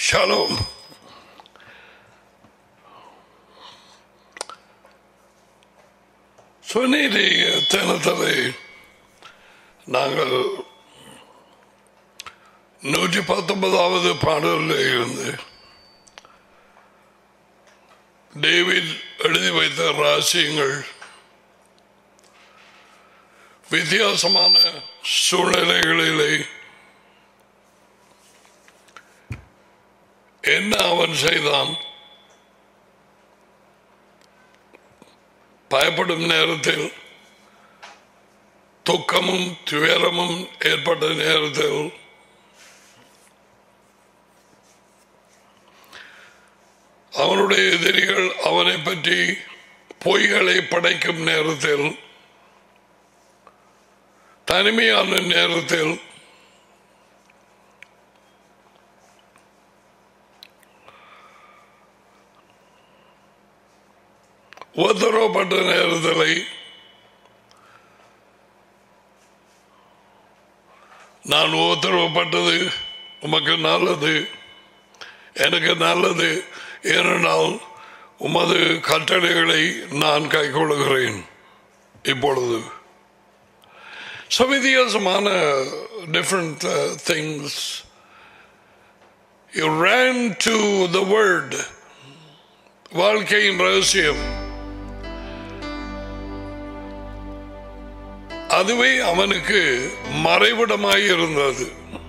Shalom சொன்னீரே தினத்தலை நாங்கள் நூற்றி பத்தொன்பதாவது பாடலில் இருந்து டேவிட் எழுதி வைத்த ரகசியங்கள் வித்தியாசமான சூழ்நிலைகளிலே என்ன அவன் செய்தான் பயப்படும் நேரத்தில் துக்கமும் துயரமும் ஏற்பட்ட நேரத்தில் அவனுடைய எதிரிகள் அவனை பற்றி பொய்களை படைக்கும் நேரத்தில் தனிமையான நேரத்தில் உத்தரவுப்பட்ட நேரத்தில் நான் உத்தரவுப்பட்டது உமக்கு நல்லது எனக்கு நல்லது ஏனென்றால் உமது கட்டளைகளை நான் கைக்கொள்கிறேன் இப்பொழுது So வித்தியாசமான different uh, things. You ran to the word. வாழ்க்கையின் ரகசியம் அதுவே அவனுக்கு மறைவிடமாய் இருந்தது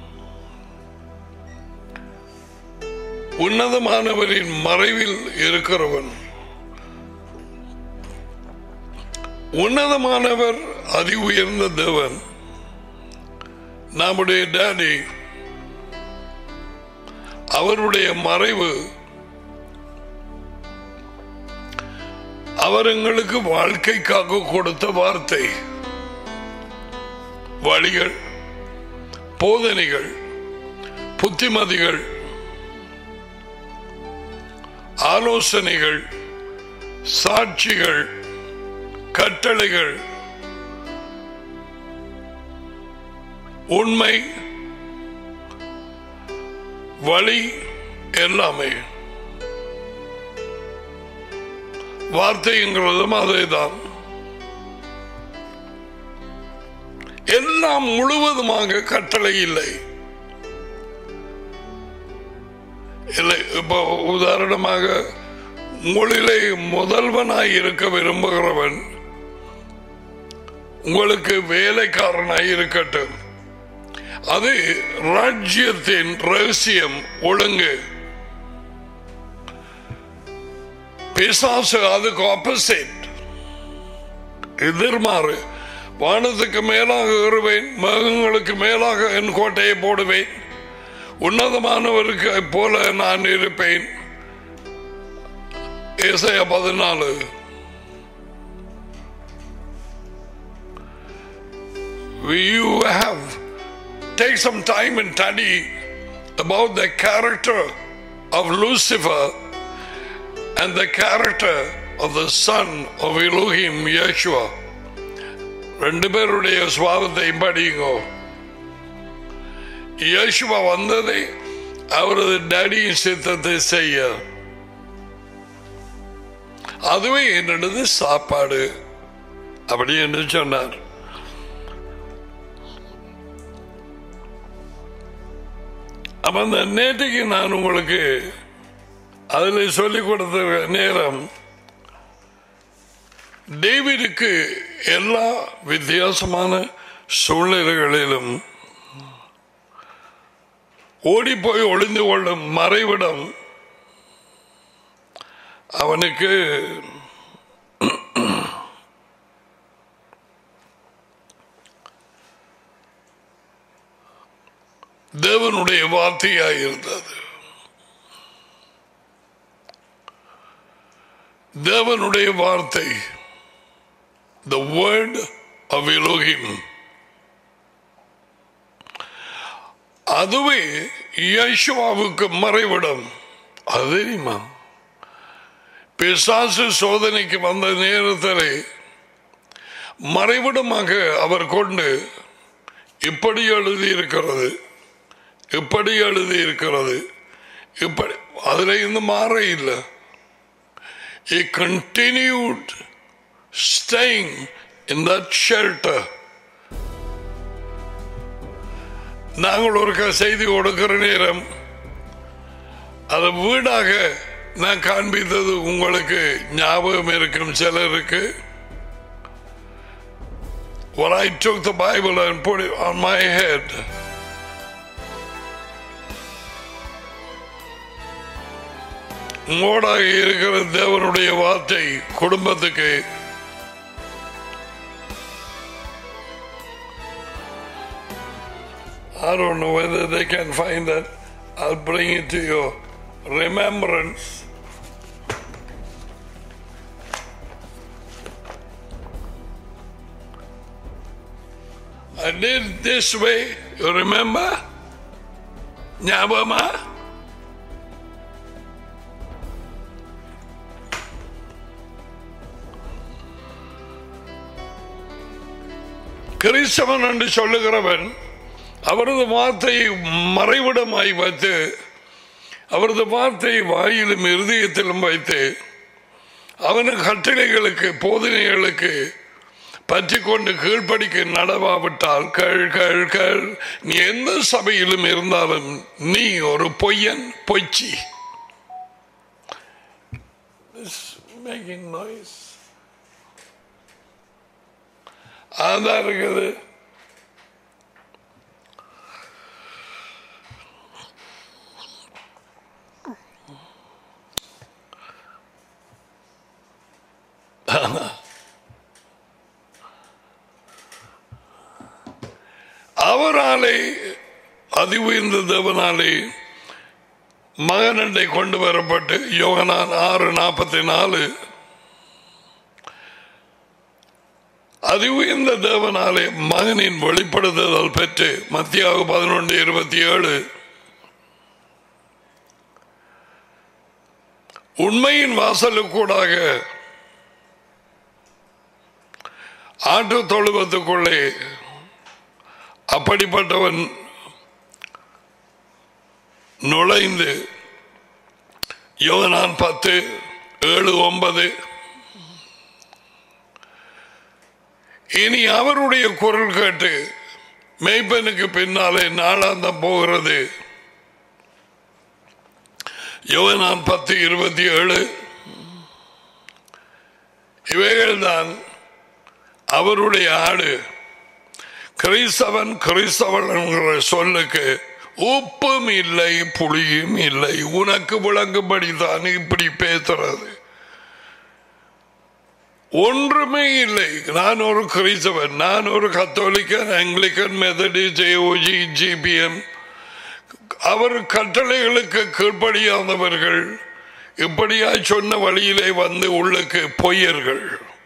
உன்னதமானவரின் மறைவில் இருக்கிறவன் உன்னதமானவர் அதி உயர்ந்த தேவன் நம்முடைய டேடி அவருடைய மறைவு அவர் எங்களுக்கு வாழ்க்கைக்காக கொடுத்த வார்த்தை வழிகள் போதனைகள் புத்திமதிகள் ஆலோசனைகள் சாட்சிகள் கட்டளைகள் உண்மை வழி எல்லாமே வார்த்தைங்கிறதும் அதேதான் எல்லாம் முழுவதுமாக கட்டளை இல்லை இல்லை இப்போ உதாரணமாக உங்களிலே முதல்வனாய் இருக்க விரும்புகிறவன் உங்களுக்கு வேலைக்காரனாய் இருக்கட்டும் அது ராஜ்யத்தின் ரகசியம் ஒழுங்கு பிசாசு அதுக்கு ஆப்போசிட் எதிர்மாறு வானத்துக்கு மேலாக ஏறுவேன் மேகங்களுக்கு மேலாக என் கோட்டையை போடுவேன் உன்னதமானவருக்கு போல நான் இருப்பேன் ஏசையா பதினாலு you have take some time and study about the character of Lucifer and the character of the son of Elohim Yeshua ரெண்டு பேருடைய சுவாபத்தையும் படியுங்கோ இயேசுவா வந்ததை அவரது டேடியின் சித்தத்தை செய்ய அதுவே என்னது சாப்பாடு அப்படி என்று சொன்னார் அப்ப அந்த நேற்றுக்கு நான் உங்களுக்கு அதில் சொல்லிக் கொடுத்த நேரம் டேவிடுக்கு எல்லா வித்தியாசமான சூழ்நிலைகளிலும் ஓடி போய் ஒளிந்து கொள்ளும் மறைவிடம் அவனுக்கு தேவனுடைய வார்த்தையாய் இருந்தது தேவனுடைய வார்த்தை த வேர்ட் ஆஃப் Elohim அதுவே யேசுவாவுக்கு மறைவிடம் அது தெரியுமா பிசாசு சோதனைக்கு வந்த நேரத்தில் மறைவிடமாக அவர் கொண்டு இப்படி எழுதி இருக்கிறது இப்படி எழுதி இருக்கிறது இப்படி அதுல இருந்து மாற இல்லை He continued staying in that shelter. நாங்கள் ஒரு க- செய்தி கொடுக்கிற நேரம் அது வீடாக நான் காண்பித்தது உங்களுக்கு ஞாபகம் இருக்கும் சிலருக்கு When I took the Bible and put it on my head, உங்களோடாக இருக்கிற தேவனுடைய வார்த்தை குடும்பத்துக்கு I don't know whether they can find that. I'll bring it to your remembrance. I did this way, you remember? ஞாபகமா கிறிஸ்தவன் என்று சொல்லுகிறவன் அவரது வார்த்தையை மறைவிடமாய் வைத்து அவரது வார்த்தையை வாயிலும் இருதயத்திலும் வைத்து அவனது கட்டளைகளுக்கு போதனைகளுக்கு பற்றி கொண்டு கீழ்ப்படிக்க நடவாவிட்டால் கள் கள் கள் நீ எந்த சபையிலும் இருந்தாலும் நீ ஒரு பொய்யன் பொய்ச்சி மேக்கிங் நாய்ஸ் அதான் இருக்குது அவராலே அதி உயர்ந்த தேவனாலே மகனண்டை கொண்டு வரப்பட்டு யோகனான் ஆறு நாற்பத்தி நாலு அதி உயர்ந்த தேவனாலே மகனின் வெளிப்படுத்துதல் பெற்று மத்தியாக பதினொன்று இருபத்தி ஏழு உண்மையின் வாசலுக்கூடாக ஆட்டு தொழுவத்துக்குள்ளே அப்படிப்பட்டவன் நுழைந்து யோகனான் பத்து ஏழு ஒன்பது இனி அவருடைய குரல் கேட்டு மெய்ப்பனுக்கு பின்னாலே நாளாந்தம் போகிறது யோகனான் பத்து இருபத்தி ஏழு இவைகள்தான் அவருடைய ஆடு கிறிஸ்தவன் கிறிஸ்தவன் என்கிற சொல்லுக்கு உப்பும் இல்லை புளியும் இல்லை உனக்கு விளங்கும்படி தான் இப்படி பேசுறது ஒன்றுமே இல்லை நான் ஒரு கிறிஸ்தவன் நான் ஒரு கத்தோலிக்கன் ஆங்கிலிக்கன் மெதடிஸ்ட் ஏஓஜி ஜிபிஎம் அவர் கட்டளைகளுக்கு கீழ்ப்படியாதவர்கள் இப்படியாய் சொன்ன வழியிலே வந்து உள்ளுக்கு பொய்யர்கள்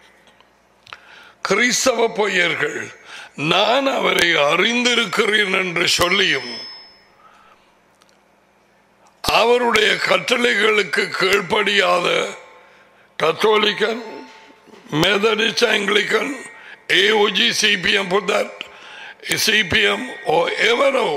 கிறிஸ்தவ பொய்யர்கள் நான் அவரை அறிந்திருக்கிறேன் என்று சொல்லியும் அவருடைய கட்டளைகளுக்கு கீழ்ப்படியாத கத்தோலிக்கன் மெதடிஸ்ட் ஆங்கிலிக்கன் ஏஓஜி சிபிஎம் புதட் சிபிஎம் ஓ எவரோ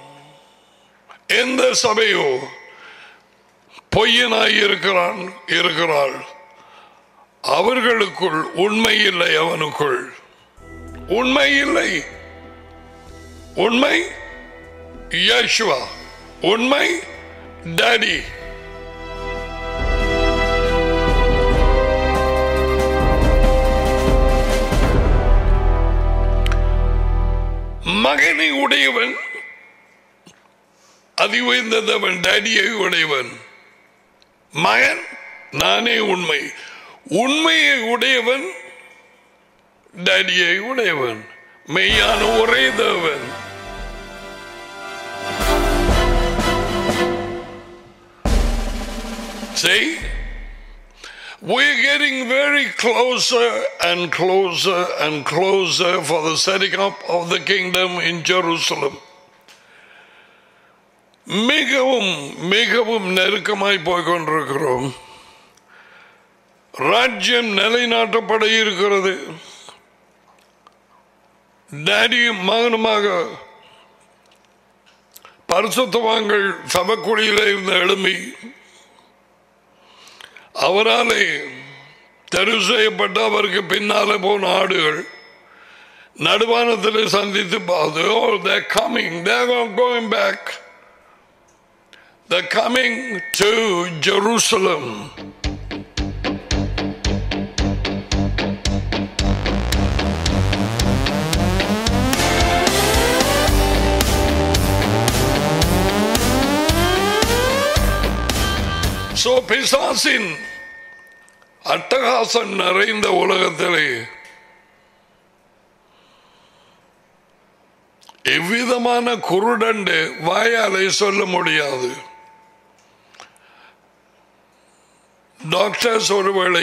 எந்த சபையோ பொய்யனாய் இருக்கிறான் இருக்கிறாள் அவர்களுக்குள் உண்மை இல்லை அவனுக்குள் உண்மை இல்லை உண்மை யேசுவா உண்மை டாடி மகனை உடையவன் அதி உயர்ந்தவன் டாடியை உடையவன் மகன் நானே உண்மை உண்மையை உடையவன் டாடியை உடையவன் மெய்யான ஒரே தேவன் See, we're getting very closer and closer and closer for the setting up of the kingdom in Jerusalem. மிகவும் மிகவும் நெருக்கமாய் போய் கொண்டிருக்கிறோம் ராஜ்யம் நிலைநாட்டப்பட இருக்கிறது டேடியும் மகனுமாக பரிசுத்தவான்கள் சபக்குழியில இருந்த எழும்பி அவராலே தெரிவு செய்யப்பட்ட அவருக்கு பின்னாலே போன ஆடுகள் நடுவானத்தில் சந்தித்து பார்த்து oh they're coming they're going back they're coming to Jerusalem so பிசாசின் அட்டகாசம் நிறைந்த உலகத்திலே எவ்விதமான குருடண்டு வாயாலை சொல்ல முடியாது டாக்டர்ஸ் ஒருவேளை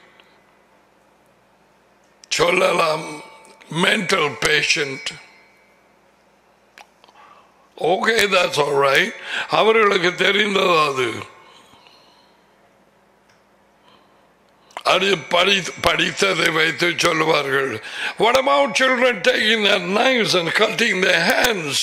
சொல்லலாம் mental patient okay that's all right அவர்களுக்கு தெரிந்தது அது அது படி படித்ததை வைத்து சொல்லுவார்கள் what about children taking their knives and cutting their hands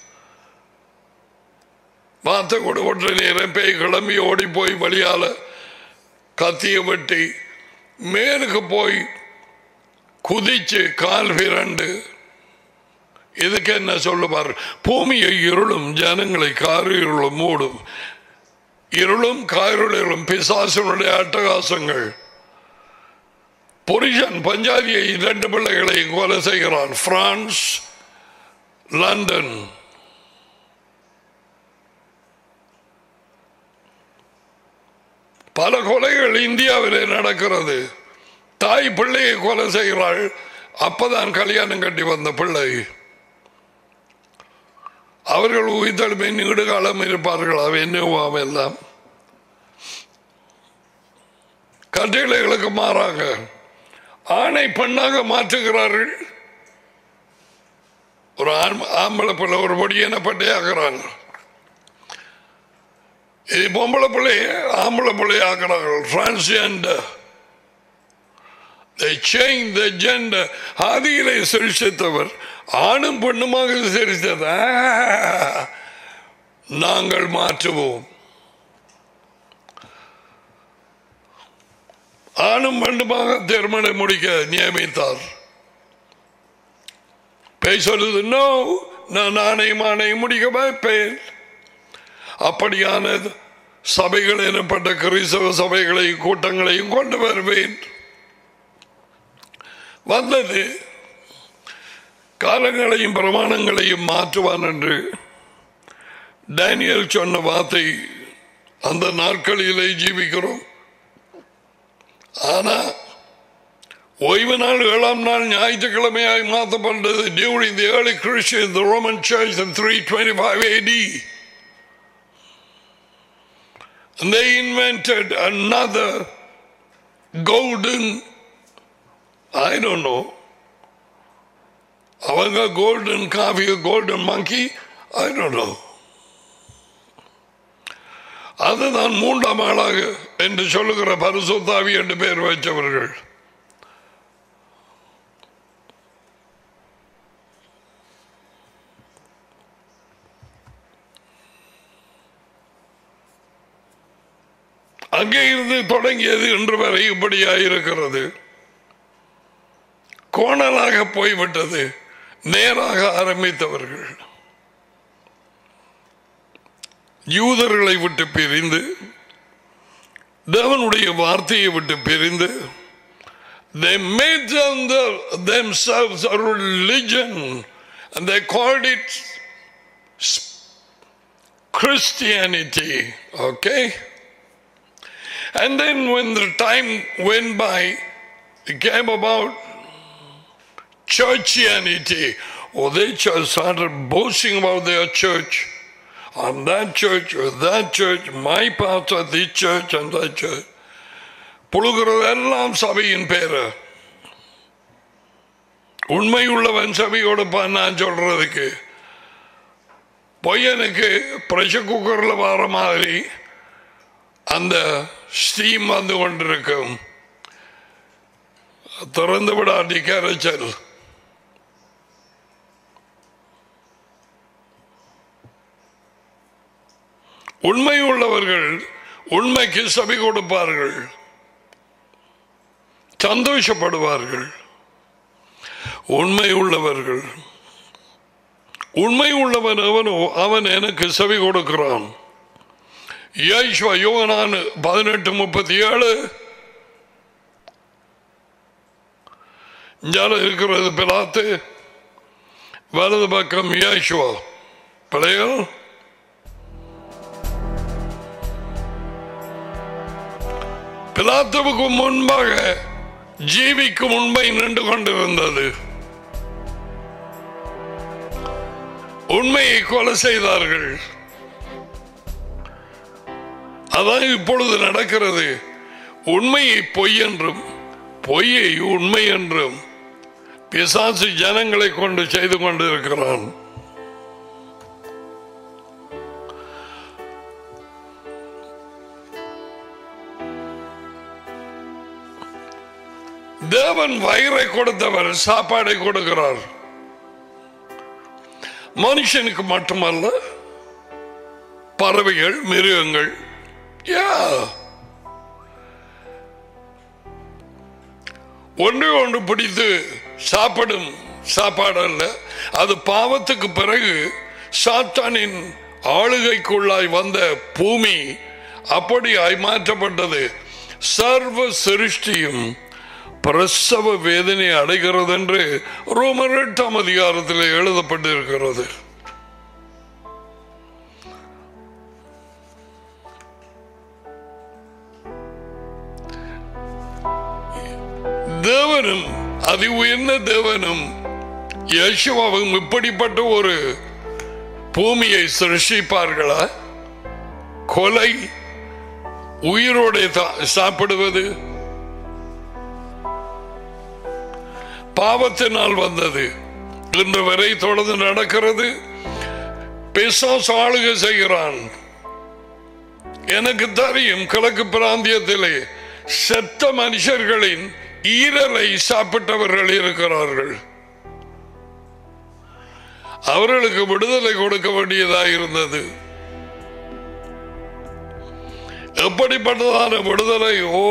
பார்த்த கூட ஒற்றை நேரம் பேய் கிளம்பி ஓடி போய் வழியால கத்திய வெட்டி மேலுக்கு போய் குதிச்சு கால் விரண்டு இதுக்கு என்ன சொல்லுவார் பூமியை இருளும் ஜனங்களை காரு இருளும் மூடும் இருளும் காருளும் பிசாசனுடைய அட்டகாசங்கள் புருஷன் பஞ்சாதியை இரண்டு பிள்ளைகளை கொலை செய்கிறான் பிரான்ஸ் லண்டன் பல கொலைகள் இந்தியாவிலே நடக்கிறது தாய் பிள்ளையை கொலை செய்கிறாள் அப்பதான் கல்யாணம் கட்டி வந்த பிள்ளை அவர்கள் உயிர்த்தழுமை நீடுகாலம் இருப்பார்கள் அவ என்னவாம் எல்லாம் கட்டளைகளுக்கு மாறாக ஆணை பெண்ணாக மாற்றுகிறார்கள் ஒரு ஆண்- ஆம்பளை பிள்ளை ஒரு பொடியனை பட்டையாக்குறாங்க இது பொம்பளை பிள்ளைய ஆம்பளை பிள்ளைய ஆக்குறார்கள் transgender They change the gender. ஆதியிலே சிருஷ்டித்தவர் ஆணும் பெண்ணுமாக சிரித்தது நாங்கள் மாற்றுவோம் ஆணும் பெண்ணுமாக திருமணம் முடிக்க நியமித்தார் பேய் சொல்லுது நோ நான் ஆணையும் ஆணையும் முடிக்க வைப்பேன் அப்படியான சபைகள் எனப்பட்ட கிறிஸ்தவ சபைகளையும் கூட்டங்களையும் கொண்டு வருவேன் வந்தது காலங்களையும் பிரமாணங்களையும் மாற்றுவான் என்று டேனியல் சொன்ன வார்த்தை அந்த நாட்களிலே ஜீவிக்கிறோம் ஆனா ஓய்வு நாள் ஏழாம் நாள் ஞாயிற்றுக்கிழமையாய் மாற்றப்பட்டது during the early Christians, the Roman Church in 325 AD. And they invented another golden I don't know. அவங்க golden coffee golden monkey I don't know. அதுதான் மூன்றாம் ஆளாக என்று சொல்லுகிற பரிசுத்தாவி என்று பெயர் வைத்தவர்கள் அங்கே இருந்து தொடங்கியது இன்று வரை இப்படியாயிருக்கிறது கோணலாக போய்விட்டது நேராக ஆரம்பித்தவர்கள் யூதர்களை விட்டு பிரிந்து தேவனுடைய வார்த்தையை விட்டு பிரிந்து they made them the, themselves a religion and they called it s- Christianity okay and then when the time went by it came about churchianity or they just started boasting about their church I'm that church or that church, my pastor, this church and that church. புழுகிறதெல்லாம் சபையின் பேரு உண்மை உள்ளவன் சபையோட நான் சொல்றதுக்கு பொய்யனுக்கு pressure குக்கர்ல வர மாதிரி அந்த ஸ்டீம் வந்து கொண்டிருக்கும் திறந்து விடாட்டி கரைச்சல் உண்மை உள்ளவர்கள் உண்மைக்கு சபை கொடுப்பார்கள் சந்தோஷப்படுவார்கள் உண்மை உள்ளவர்கள் உண்மை உள்ளவன் அவனோ அவன் எனக்கு செவி கொடுக்கிறான் யேசுவா யோகனான் பதினெட்டு முப்பத்தி ஏழு இஞ்சால இருக்கிறது பிலாத்து வலது பக்கம் யேசுவா பிள்ளைகள் பிலாத்துவுக்கு முன்பாக ஜீவிக்கும் உண்மை நின்று கொண்டிருந்தது உண்மையை கொலை செய்தார்கள் அதான் இப்பொழுது நடக்கிறது உண்மையை பொய் என்றும் பொய்யை உண்மை என்றும் பிசாசு ஜனங்களை கொண்டு செய்து கொண்டிருக்கிறான் தேவன் வயிறை கொடுத்தவர் சாப்பாடை கொடுக்கிறார் மனுஷனுக்கு மட்டுமல்ல பறவைகள் மிருகங்கள் யா ஒன்று ஒன்று பிடித்து சாப்பிடும் சாப்பாடு அல்ல அது பாவத்துக்கு பிறகு சாத்தானின் ஆளுகைக்குள்ளாய் வந்த பூமி அப்படியாய் மாற்றப்பட்டது சர்வ சிருஷ்டியும் பிரசவ வேதனை அடைகிறது என்று ரோமர் எட்டாம் அதிகாரத்தில் எழுதப்பட்டிருக்கிறது தேவனும் அதி உயர்ந்த தேவனும் யேசுவாவும் இப்படிப்பட்ட ஒரு பூமியை சிருஷ்டிப்பார்களா கொலை உயிரோட சாப்பிடுவது பாவத்தினால் வந்தது இன்று வரை தொடர்ந்து நடக்கிறது பிசாஸ் ஆளுகை செய்கிறான் எனக்கு தெரியும் கிழக்கு பிராந்தியத்திலே செத்த மனுஷர்களின் ஈரலை சாப்பிட்டவர்கள் இருக்கிறார்கள் அவர்களுக்கு விடுதலை கொடுக்க வேண்டியதாக இருந்தது எப்படிப்பட்டதான விடுதலை ஓ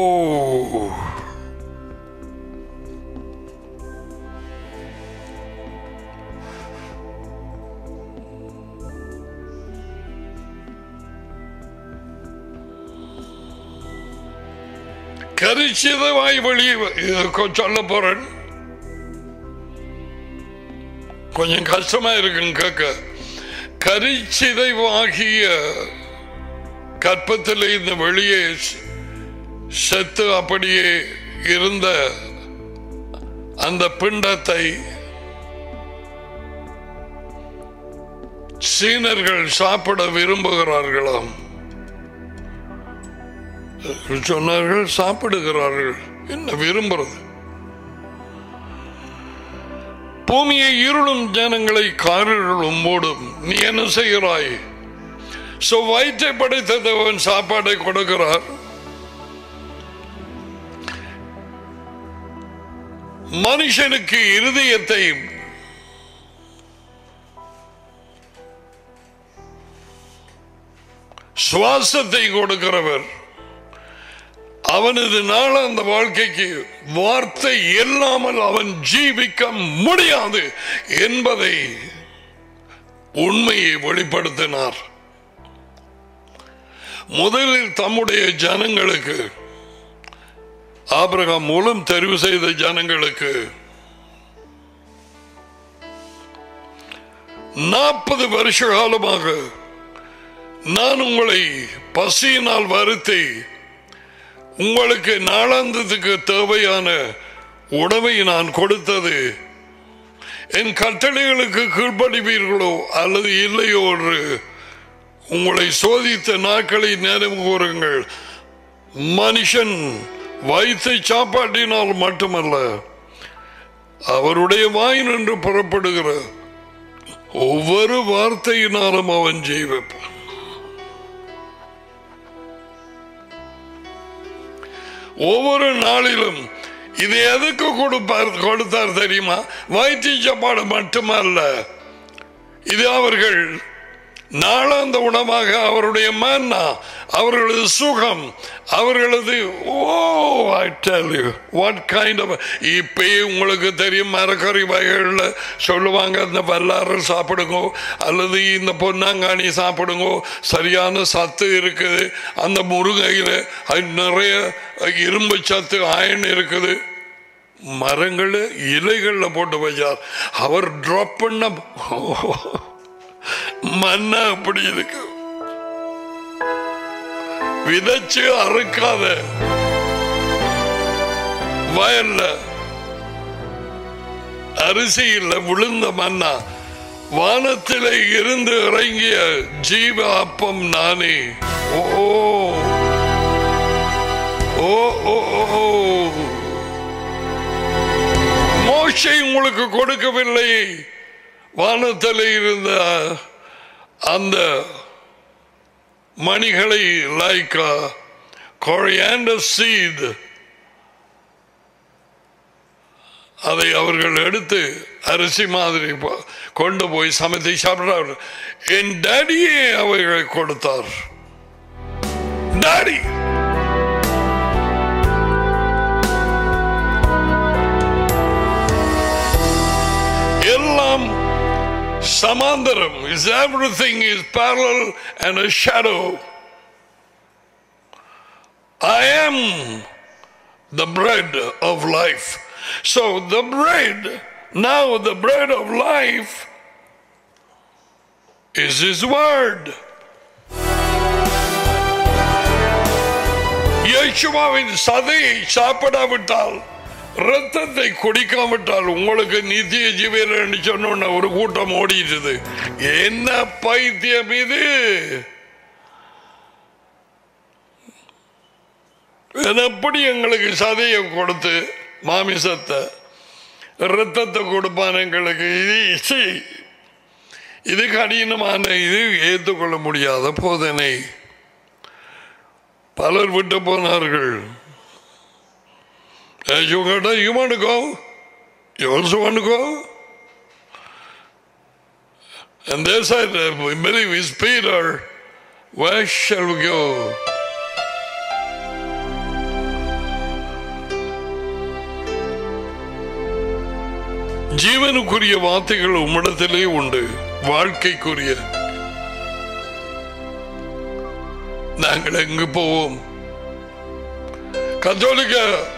கரிச்சிதமாய் வெளியே சொல்ல போறேன் கொஞ்சம் கஷ்டமா இருக்குன்னு கேட்க கரிச்சிதைவாகிய கற்பத்தில் இந்த வெளியே செத்து அப்படியே இருந்த அந்த பிண்டத்தை சீனர்கள் சாப்பிட விரும்புகிறார்களாம் சொன்னார்கள் சாப்பிடுகிறார்கள் என்ன விரும்புறது பூமியை இருளும் ஜனங்களை காரிருளும் மூடும் நீ என்ன செய்கிறாய் சோ வயிற்றை படைத்தவன் சாப்பாடை கொடுக்கிறார் மனுஷனுக்கு இருதயத்தை சுவாசத்தை கொடுக்கிறவர் அவனது நாள் அந்த வாழ்க்கைக்கு வார்த்தை இல்லாமல் அவன் ஜீவிக்க முடியாது என்பதை உண்மையை வெளிப்படுத்தினார் முதலில் தம்முடைய ஜனங்களுக்கு ஆபிரகாம் மூலம் தெரிவு செய்த ஜனங்களுக்கு நாற்பது வருஷ காலமாக நான் உங்களை பசியினால் வருத்தி உங்களுக்கு நாளாந்தத்துக்கு தேவையான உணவை நான் கொடுத்தது என் கட்டளைகளுக்கு கீழ்ப்படிவீர்களோ அல்லது இல்லையோ என்று உங்களை சோதித்த நாட்களை நினைவு கூறுங்கள் மனுஷன் வயிற்றை சாப்பாட்டினால் மட்டுமல்ல அவருடைய வாய் நின்று புறப்படுகிற ஒவ்வொரு வார்த்தையினாலும் அவன் ஜீவிப்பான் ஒவ்வொரு நாளிலும் இது எதுக்கு கொடுப்பார் கொடுத்தார் தெரியுமா வயிற்று சாப்பாடு மட்டுமல்ல இது அவர்கள் நாளாந்த உணவாக அவருடைய மன்னா அவர்களது சுகம் அவர்களது oh I tell you what kind of இப்பயே உங்களுக்கு தெரியும் மரக்கறி வகைகளில் சொல்லுவாங்க இந்த வல்லாறு சாப்பிடுங்க அல்லது இந்த பொன்னாங்கானி சாப்பிடுங்க சரியான சத்து இருக்குது அந்த முருங்கையில் அது நிறைய இரும்பு சத்து அயன் இருக்குது மரங்கள் இலைகளில் போட்டு வச்சார் அவர் ட்ராப் பண்ண மண்ணா அப்படி இருக்கு விதைச்சு அறுக்காத வயல்ல அரிசியில் விழுந்த மண்ணா வானத்திலே இருந்து இறங்கிய ஜீவ அப்பம் நானே ஓ ஓ ஓ ஓ மோஷை உங்களுக்கு கொடுக்கவில்லை வானத்தில் இருந்த அந்த மணிகளை லைக் கொரியாண்டர் சீட் அதை அவர்கள் எடுத்து அரிசி மாதிரி போ- கொண்டு போய் சமைத்து சாப்பிட்டார் என் டாடியே அவைகளை கொடுத்தார் டாடி எல்லாம் சமாந்தரம் is everything is parallel and a shadow I am the bread of life so the bread now the bread of life is his word இயேசுவாவின் சதையை சாப்பிடாவிட்டால் ரத்தத்தை குடிக்காவிட்டால் உங்களுக்கு நித்திய ஜீவன் சொன்ன ஒரு கூட்டம் ஓடிடுது என்ன பைத்தியம் இது எப்படி எங்களுக்கு சதையை கொடுத்து மாமிசத்தை ரத்தத்தை கொடுப்பான் எங்களுக்கு இது சி, இது கடினமான இது ஏற்றுக்கொள்ள முடியாத போதனை பலர் விட்டு போனார்கள் As you got you want to go? You also want to go? And they said, uh, we believe it's Peter. Where shall we go? ஜீவனுக்குரிய வார்த்தைகள் உம்மிடத்திலே உண்டு வாழ்க்கைக்குரிய நாங்கள் எங்கு போவோம் கத்தோலிக்க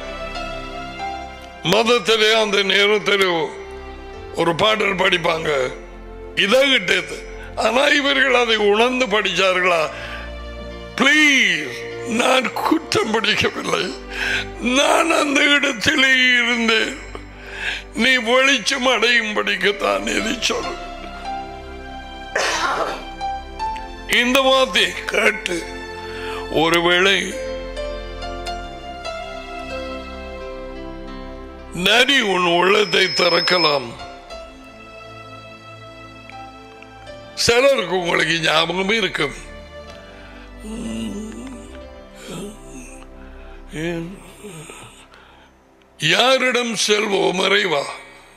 மதத்திலே அந்த நேரத்திலே ஒரு பாடல் படிப்பாங்க இதகிட்டது ஆனா இவர்கள் அதை உணர்ந்து படிச்சார்களா ப்ளீஸ் நான் குற்றம் பிடிக்கவில்லை நான் அந்த இடத்திலே இருந்தேன் நீ வெளிச்சம் அடையும் படிக்கத்தான் இதை சொல் இந்த வார்த்தையை கேட்டு ஒருவேளை நரி உன் உள்ளத்தை திறக்கலாம் சிலருக்கு உங்களுக்கு ஞாபகம் இருக்கும் யாரிடம் செல்வோம் மறைவா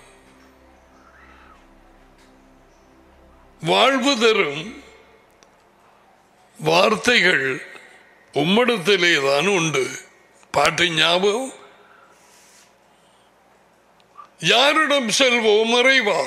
வாழ்வு தரும் வார்த்தைகள் உம்மிடத்திலே தான் உண்டு பாட்டு ஞாபகம் யாரிடம் செல்வோம் மறைவா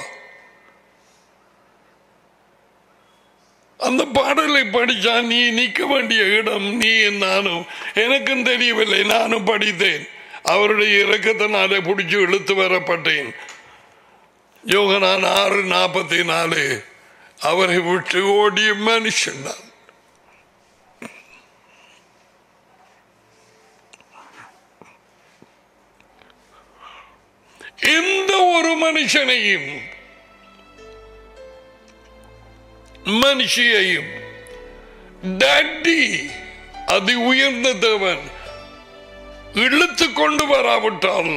அந்த பாடலை படிச்சா நீ நிற்க வேண்டிய இடம் நீ நானும் எனக்கும் தெரியவில்லை நானும் படித்தேன் அவருடைய இறக்கத்தினாலே பிடிச்சி இழுத்து வரப்பட்டேன் யோகனான் ஆறு நாற்பத்தி நாலு அவரை விட்டு ஓடிய மனுஷன் நான் எந்த ஒரு மனுஷனையும் மனுஷியையும் டேடி அதி உயர்ந்த தேவன் இழுத்து கொண்டு வராவிட்டால்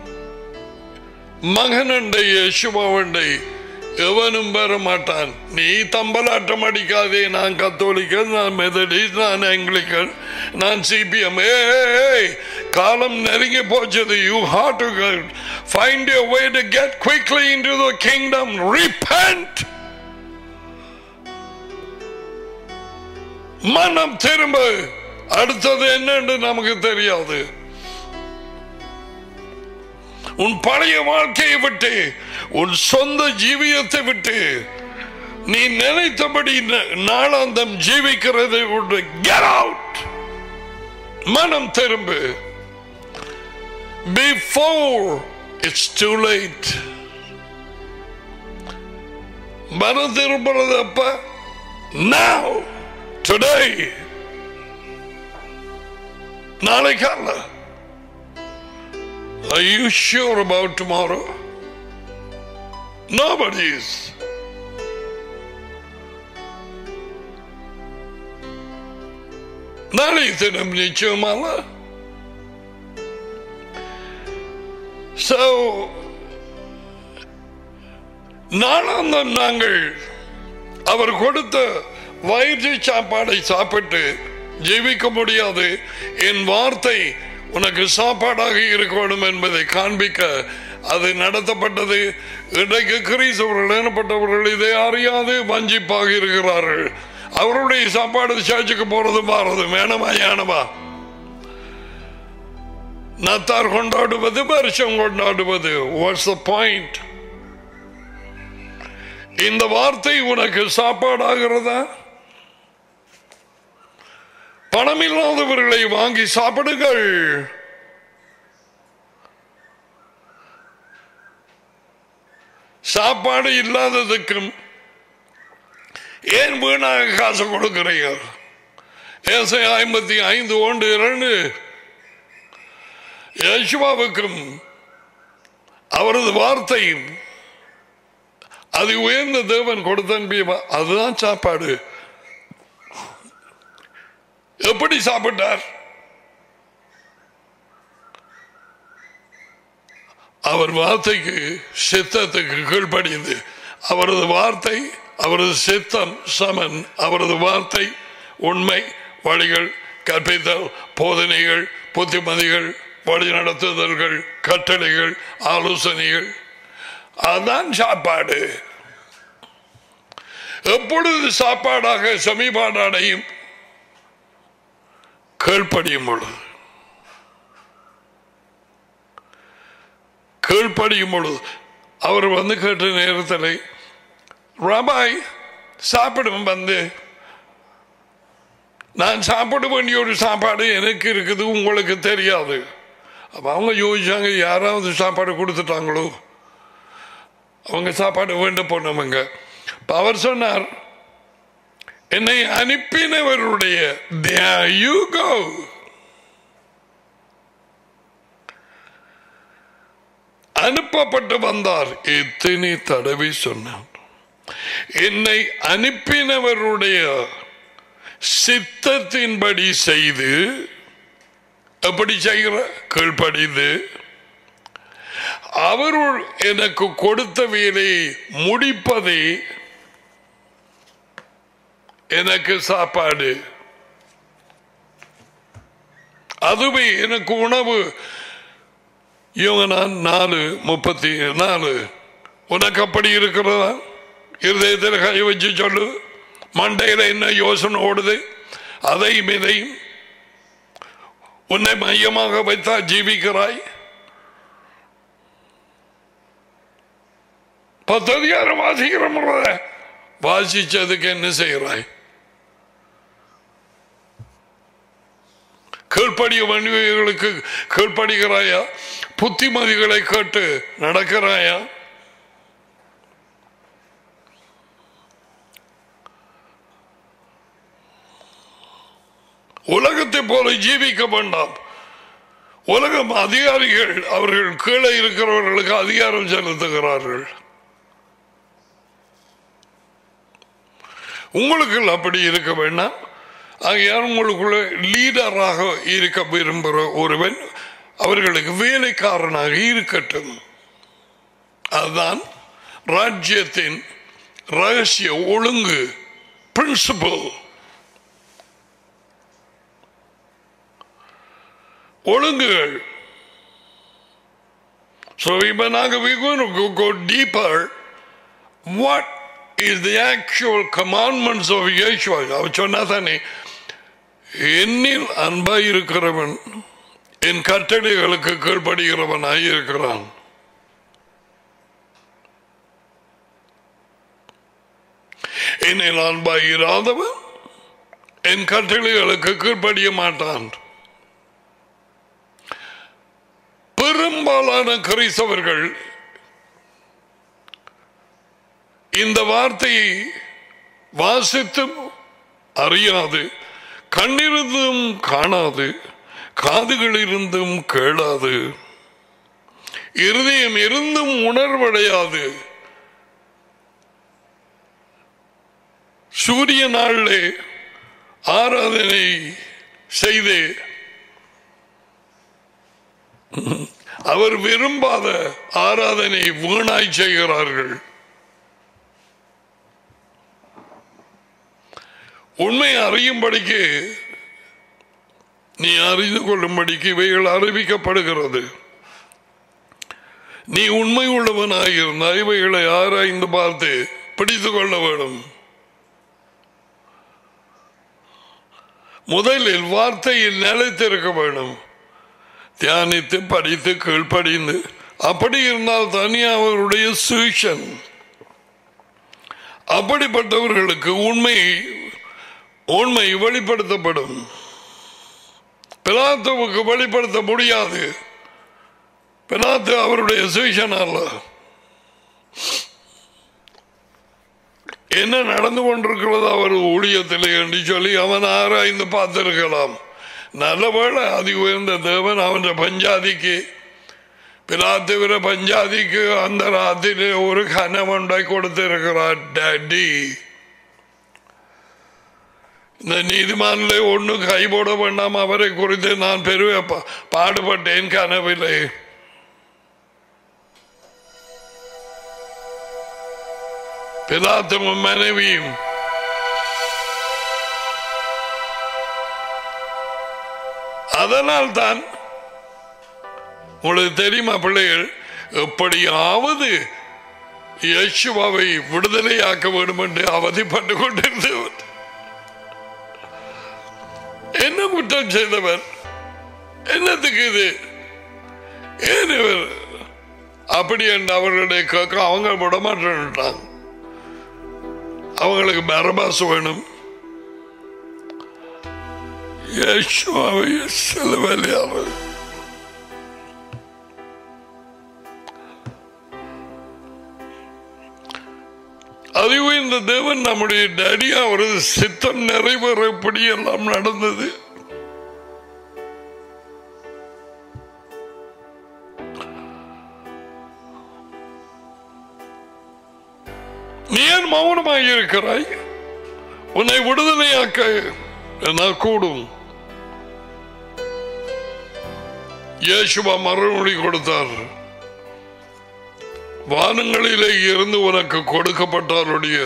மகனண்டை யசுமாவண்டை எவனும் வர மாட்டான் நீ தம்பலாட்டம் அடிக்காதே நான் கத்தோலிக்கன் நான் மெதடிஸ்ட் நான் ஆங்கிலிக்கன் நான் சிபிஎம் காலம் நெருங்கி போச்சது you had to find you way to get quickly into the kingdom repent மனம் திரும்ப அடுத்தது என்னன்னு நமக்கு தெரியாது உன் பழைய வாழ்க்கையை விட்டு உன் சொந்த ஜீவியத்தை விட்டு நீ நினைத்தபடி ந- நாளாந்தம் ஜீவிக்கிறதை விட்டு get out மனம் திரும்பு before it's too late மனம் திரும்புறது அப்ப now today நாளைக்கு அல்ல Are you sure about tomorrow? Nobody is. நாளை தினம் நிச்சயமல்ல So, நாளாந்தம் நாங்கள் அவர் கொடுத்த வயிற்று சாப்பாடை சாப்பிட்டு ஜீவிக்க முடியாது என் வார்த்தை உனக்கு சாப்பாடாக இருக்க வேண்டும் என்பதை காண்பிக்க அது நடத்தப்பட்டது இன்றைக்கு கிறிஸ்தவர்கள் எனப்பட்டவர்கள் இதை அறியாது வஞ்சிப்பாக இருக்கிறார்கள் அவருடைய சாப்பாடு சர்ச்சுக்கு போறது மாறது வேணமா யானமா நத்தார் கொண்டாடுவது வருஷம் கொண்டாடுவது வாட்ஸ் த பாயிண்ட் இந்த வார்த்தை உனக்கு சாப்பாடாகிறதா பணம் இல்லாதவர்களை வாங்கி சாப்பிடுங்கள் சாப்பாடு இல்லாததுக்கும் ஏன் வீணாக காசு கொடுக்கிறீர்கள் ஏசை ஐம்பத்தி ஐந்து ஒன்று இரண்டு யேசுவாவுக்கும் அவரது வார்த்தையும் அது உயர்ந்த தேவன் கொடுத்தன்பியமா அதுதான் சாப்பாடு எப்படி சாப்பிட்டார் அவர் வார்த்தைக்கு சித்தத்துக்கு கீழ்ப்படிந்து அவரது வார்த்தை அவரது சித்தம் சமன் அவரது வார்த்தை உண்மை வழிகள் கற்பித்தல் போதனைகள் புத்திமதிகள் வழி நடத்துதல்கள் கட்டளைகள் ஆலோசனைகள் அதான் சாப்பாடு எப்பொழுது சாப்பாடாக சமீபாடு அடையும் கீழ்ப்படியும் பொழுது கீழ்ப்படியும் பொழுது அவர் வந்து கேட்ட நேரத்தில் ரபாய் சாப்பிடும் வந்து நான் சாப்பிட வேண்டிய ஒரு சாப்பாடு எனக்கு இருக்குது உங்களுக்கு தெரியாது அப்ப அவங்க யோசிச்சாங்க யாராவது சாப்பாடு கொடுத்துட்டாங்களோ அவங்க சாப்பாடு வேண்ட போனவங்க இப்ப அவர் சொன்னார் என்னை அனுப்பினவருடைய there you go அனுப்பப்பட்டு வந்தார் எத்தனை தடவை சொன்னார் என்னை அனுப்பினவருடைய சித்தத்தின்படி செய்து எப்படி செய்கிற கீழ்ப்படிந்து அவர் எனக்கு கொடுத்த வேலையை முடிப்பதே எனக்கு சாப்பாடு அதுவே எனக்கு உணவு இவங்க நான் நாலு முப்பத்தி நாலு உனக்கு அப்படி இருக்கிறதா இருதயத்தில் கை வச்சு சொல்லு மண்டையில் என்ன யோசனை ஓடுது அதையும் இதையும் உன்னை மையமாக வைத்தா ஜீவிக்கிறாய் பத்து அதிகாரம் வாசிக்கிற முறை வாசிச்சதுக்கு என்ன செய்கிறாய் கீழ்ப்படிய மனிதர்களுக்கு கீழ்ப்படுகிறாயா புத்திமதிகளை கேட்டு நடக்கிறாயா உலகத்தை போல ஜீவிக்க வேண்டாம் உலகம் அதிகாரிகள் அவர்கள் கீழே இருக்கிறவர்களுக்கு அதிகாரம் செலுத்துகிறார்கள் உங்களுக்கு அப்படி இருக்க வேண்டாம் ஆகையால் உங்களுக்குள்ள லீடராக இருக்க விரும்புகிற ஒருவன் அவர்களுக்கு வேலைக்காரனாக இருக்கட்டும் அதுதான் ராஜ்யத்தின் ரகசிய ஒழுங்கு பிரின்சிபல் ஒழுங்குகள் So இப்ப நாங்க we going to go, go deeper. What is the actual commandments of Yeshua? அவர் சொன்னா தானே என்னில் அன்பாய் இருக்கிறவன் என் கட்டளைகளுக்கு கீழ்ப்படுகிறவனாய் இருக்கிறான் என்னில் அன்பாய் இராதவன் என் கட்டளைகளுக்கு கீழ்ப்படிய மாட்டான் பெரும்பாலான கிறிஸ்தவர்கள் இந்த வார்த்தையை வாசித்தும் அறியாது கண்ணிருந்தும் காணாது காதுகள் இருந்தும் கேளாது இருதயம் இருந்தும் உணர்வடையாது சூரிய நாளிலே ஆராதனை செய்து அவர் விரும்பாத ஆராதனை வீணாய் செய்கிறார்கள் உண்மை அறியும்படிக்கு நீ அறிந்து கொள்ளும்படிக்கு இவைகள் அறிவிக்கப்படுகிறது நீ உண்மை உள்ளவனாயிருந்தால் இவைகளை ஆராய்ந்து பார்த்து பிடித்து கொள்ள வேண்டும் முதலில் வார்த்தையில் நிலைத்திருக்க வேண்டும் தியானித்து படித்து கீழ்ப்படிந்து அப்படி இருந்தால் தனியா அவருடைய சுவிஷன் அப்படிப்பட்டவர்களுக்கு உண்மை உண்மை வெளிப்படுத்தப்படும் பிலாத்துவுக்கு வெளிப்படுத்த முடியாது பிலாத்து அவருடைய சுவிஷன் அல்ல என்ன நடந்து கொண்டிருக்கிறது அவர் ஊழியத்தில் என்று சொல்லி அவன் ஆராய்ந்து பார்த்திருக்கலாம் நல்லவேளை அதி உயர்ந்த தேவன் அவன் பஞ்சாதிக்கு பிலாத்துவிர பஞ்சாதிக்கு அந்த ராத்திரி ஒரு கனவண்டை கொடுத்திருக்கிறார் டாடி இந்த நீதிமானிலே ஒன்றும் கைபோட வேண்டாம் அவரை குறித்து நான் பெருவே பா- பாடுபட்டேன் கனவில்லை பிலாத்தும் மனைவியும் அதனால் தான் உங்களுக்கு தெரியுமா பிள்ளைகள் எப்படியாவது யேசுவாவை விடுதலையாக்க வேண்டும் என்று அவதிப்பட்டு கொண்டிருந்தவர் என்ன குற்றம் செய்தவர் என்னத்துக்கு இது ஏன் இவர் அப்படி என்று அவர்களுடைய கேட்க அவங்க விட மாட்டேன்ட்டாங்க அவங்களுக்கு பரபாஸ் வேணும் யேசுவாவை சிலுவையிலாவது அறிவு இந்த தேவன் நம்முடைய டேடி அவரது சித்தம் நிறைவேற எப்படி எல்லாம் நடந்தது நீ ஏன் மௌனமாக இருக்கிறாய் உன்னை விடுதலையாக்க என்னால் கூடும் இயேசுவா மறுமொழி கொடுத்தார் வானங்களிலே இருந்து உனக்கு கொடுக்கப்பட்டாருடைய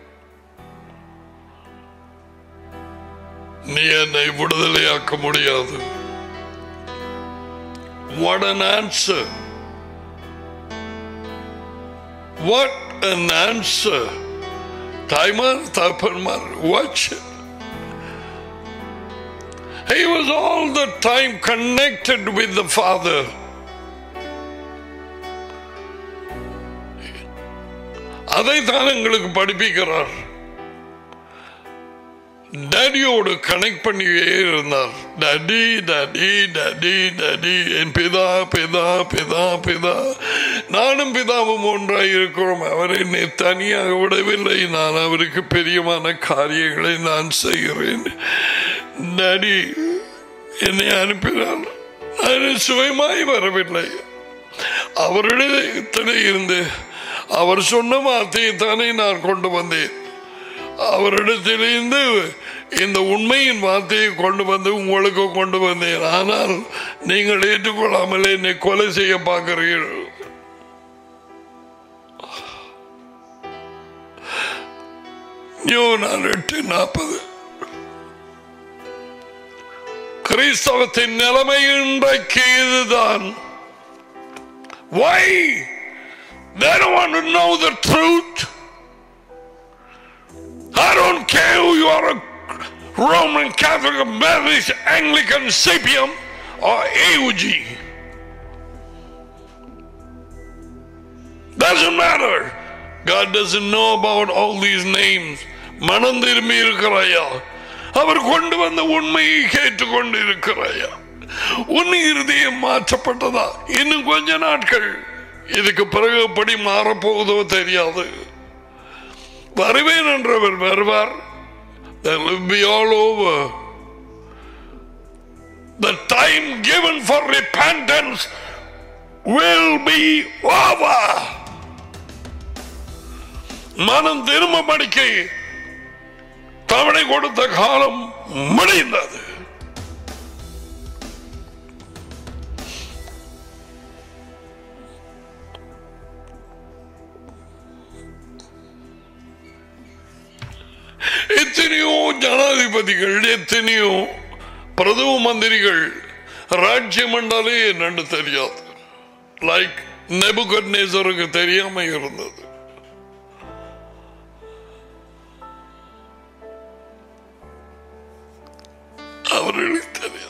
நீ என்னை விடுதலையாக்க முடியாது What an answer! What an answer! தாய்மார் தகப்பன்மார் watch it. He was all the time connected with the Father. அதை தான் எங்களுக்கு படிப்பிக்கிறார் டேடியோடு கனெக்ட் பண்ணியே இருந்தார் டடி டடி டடி டடி என் பிதா பிதா பிதா பிதா நானும் பிதாவும் ஒன்றாய் இருக்கிறோம் அவர் என்னை தனியாக விடவில்லை நான் அவருக்கு பெரியமான காரியங்களை நான் செய்கிறேன் டடி என்னை அனுப்பினார் நான் சுயமாய் வரவில்லை அவரிடத்திலே இருந்து அவர் சொன்ன வார்த்தையை தானே நான் கொண்டு வந்தேன் அவரிடத்திலிருந்து இந்த உண்மையின் வார்த்தையை கொண்டு வந்து உங்களுக்கு கொண்டு வந்தேன் ஆனால் நீங்கள் ஏற்றுக்கொள்ளாமல் என்னை கொலை செய்ய பார்க்கிறீர்கள் யோனான் எட்டு நாற்பது கிறிஸ்தவத்தின் நிலைமை இன்றைக்கு இதுதான் Why? They don't want to know the truth. I don't care who you are a Roman Catholic, Methodist, Anglican, CPM, or AUG. Doesn't matter. God doesn't know about all these names. மனம் திரும்பி இருக்கிறாயா அவர் கொண்டு வந்த உண்மையை கேட்டுக்கொண்டு இருக்கிறாயா உன் இருதயம் மாற்றப்பட்டதா இன்னும் கொஞ்ச நாட்கள் இதுக்கு பிறகு எப்படி மாறப்போகுதோ தெரியாது வருவேன் என்றவர் வருவார் That will be all over. The time given for repentance will be over. மனம் திரும்ப படிக்கை தவணை கொடுத்த காலம் முடிந்தது எத்தனையோ ஜனாதிபதிகள் எத்தனையோ பிரதம மந்திரிகள் ராஜ்யம் என்றாலே என்னன்னு தெரியாது லைக் நெபுகட் நேசருக்கு தெரியாம இருந்தது அவர்களுக்கு தெரியாது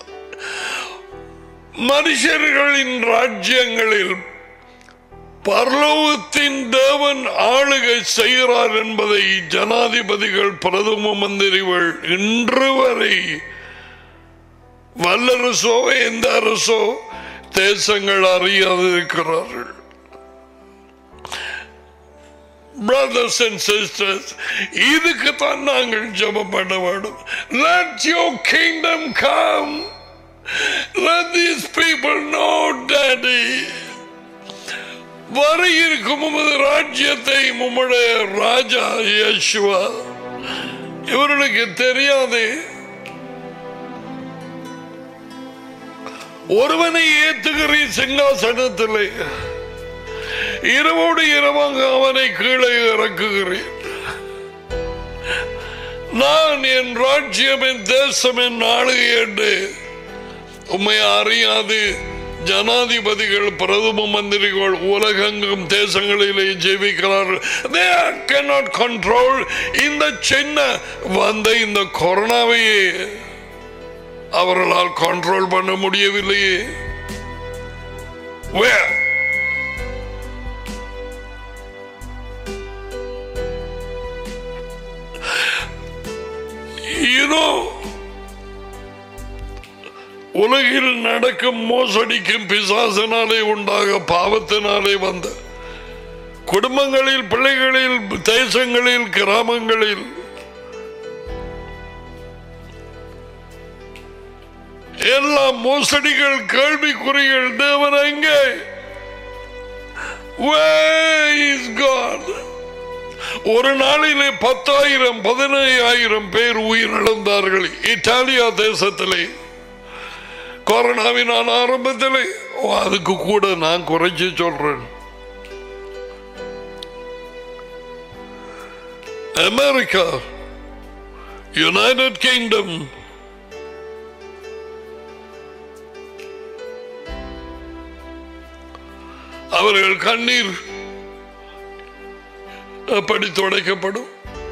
மனுஷர்களின் ராஜ்யங்களில் பரலோகத்தின் தேவன் ஆளுகை செய்கிறார் என்பதை ஜனாதிபதிகள் பிரதம மந்திரிகள் இன்று வரை வல்லரசோ எந்த அரசோ தேசங்கள் அறியாது இருக்கிறார்கள் brothers and sisters இதுக்கு தான் நாங்கள் ஜெபம் பண்ண வேண்டும் let your kingdom come let these people know daddy வர இருக்கும் உமது ராஜ்யத்தை உம்முடைய ராஜா யேசுவா இவர்களுக்கு தெரியாது ஒருவனை ஏத்துகிறீர் சிங்காசனத்திலே இரவோடு இரவாக அவனை கீழே இறக்குகிறேன் நான் என் ராஜ்யம் என் தேசம் என் நாடு என்று உண்மை அறியாது ஜனாதிபதிகள் பிரதம மந்திரிகள் உலகெங்கும் தேசங்களிலே ஜெயிக்கிறார்கள் they cannot control இந்த சின்ன வந்த இந்த கொரோனாவையே அவர்களால் கண்ட்ரோல் பண்ண முடியவில்லையே Where? You know, உலகில் நடக்கும் மோசடிக்கும் பிசாசினாலே உண்டாக பாவத்தினாலே வந்த குடும்பங்களில் பிள்ளைகளில் தேசங்களில் கிராமங்களில் எல்லா மோசடிகள் கேள்விக்குறிகள் தேவன் எங்கே Where is God? ஒரு நாளிலே பத்தாயிரம் பதினையாயிரம் பேர் உயிரிழந்தார்கள் இத்தாலியா தேசத்திலே கொரோனாவின் ஆரம்பத்திலே ஓ, அதுக்கு கூட நான் குறைச்சி சொல்றேன் அமெரிக்கா யுனைடெட் கிங்டம் அவர்கள் கண்ணீர் எப்படி துடைக்கப்படும்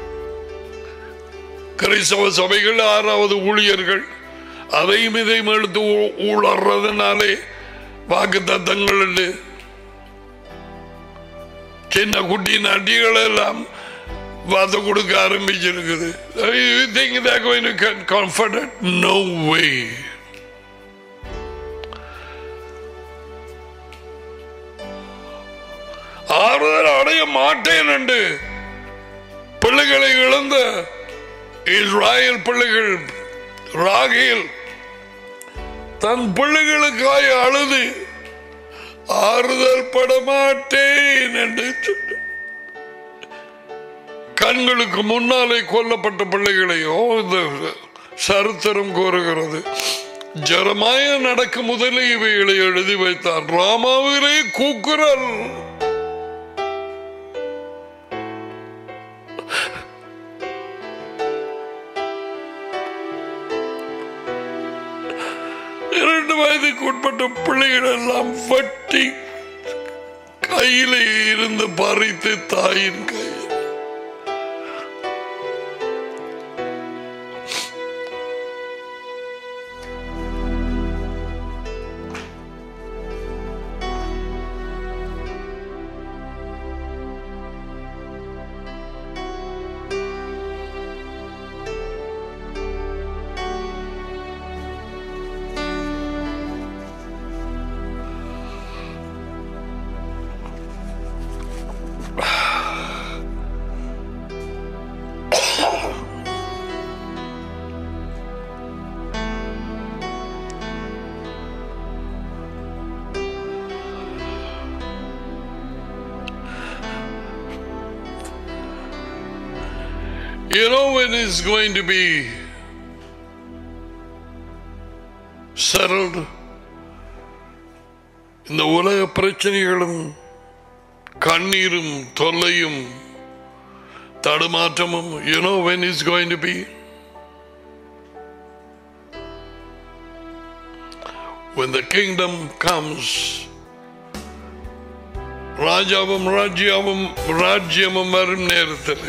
கிறிஸ்தவ சபைகள் ஆறாவது ஊழியர்கள் அதையும் இதையும் எடுத்து ஊ- ஊழறதுனாலே வாக்கு தத்தங்கள் சின்ன குட்டி நட்டிகள் எல்லாம் வாத கொடுக்க ஆரம்பிச்சிருக்குது You think they're going to get confident? No way. ஆறுதல் அடைய மாட்டேன் என்று பிள்ளைகளை இழந்த இஸ்ராயல் பிள்ளைகள் ராகில் தன் பிள்ளைகளுக்காய் அழுது ஆறுதல் பட மாட்டேன் என்று சொன்னார். கண்களுக்கு முன்னாலே கொல்லப்பட்ட பிள்ளைகளையோ இந்த சரித்திரம் கூறுகிறது ஜெரமாய நடக்கும் முதலே இவைகளை எழுதி வைத்தார் ராமாவிலே கூக்குரல் இரண்டு வயதுக்கு உட்பட்ட பிள்ளைகள் எல்லாம் வட்டி கையிலே இருந்து பறித்து தாயின் கையில் You know when it's going to be settled? இந்த உலக பிரச்சனைகளும் கண்ணீரும் தொல்லையும் தடுமாற்றமும் you know when it's going to be when the kingdom comes ராஜாவும் ராஜ்யாவும் ராஜ்யமும் வரும் நேரத்தில்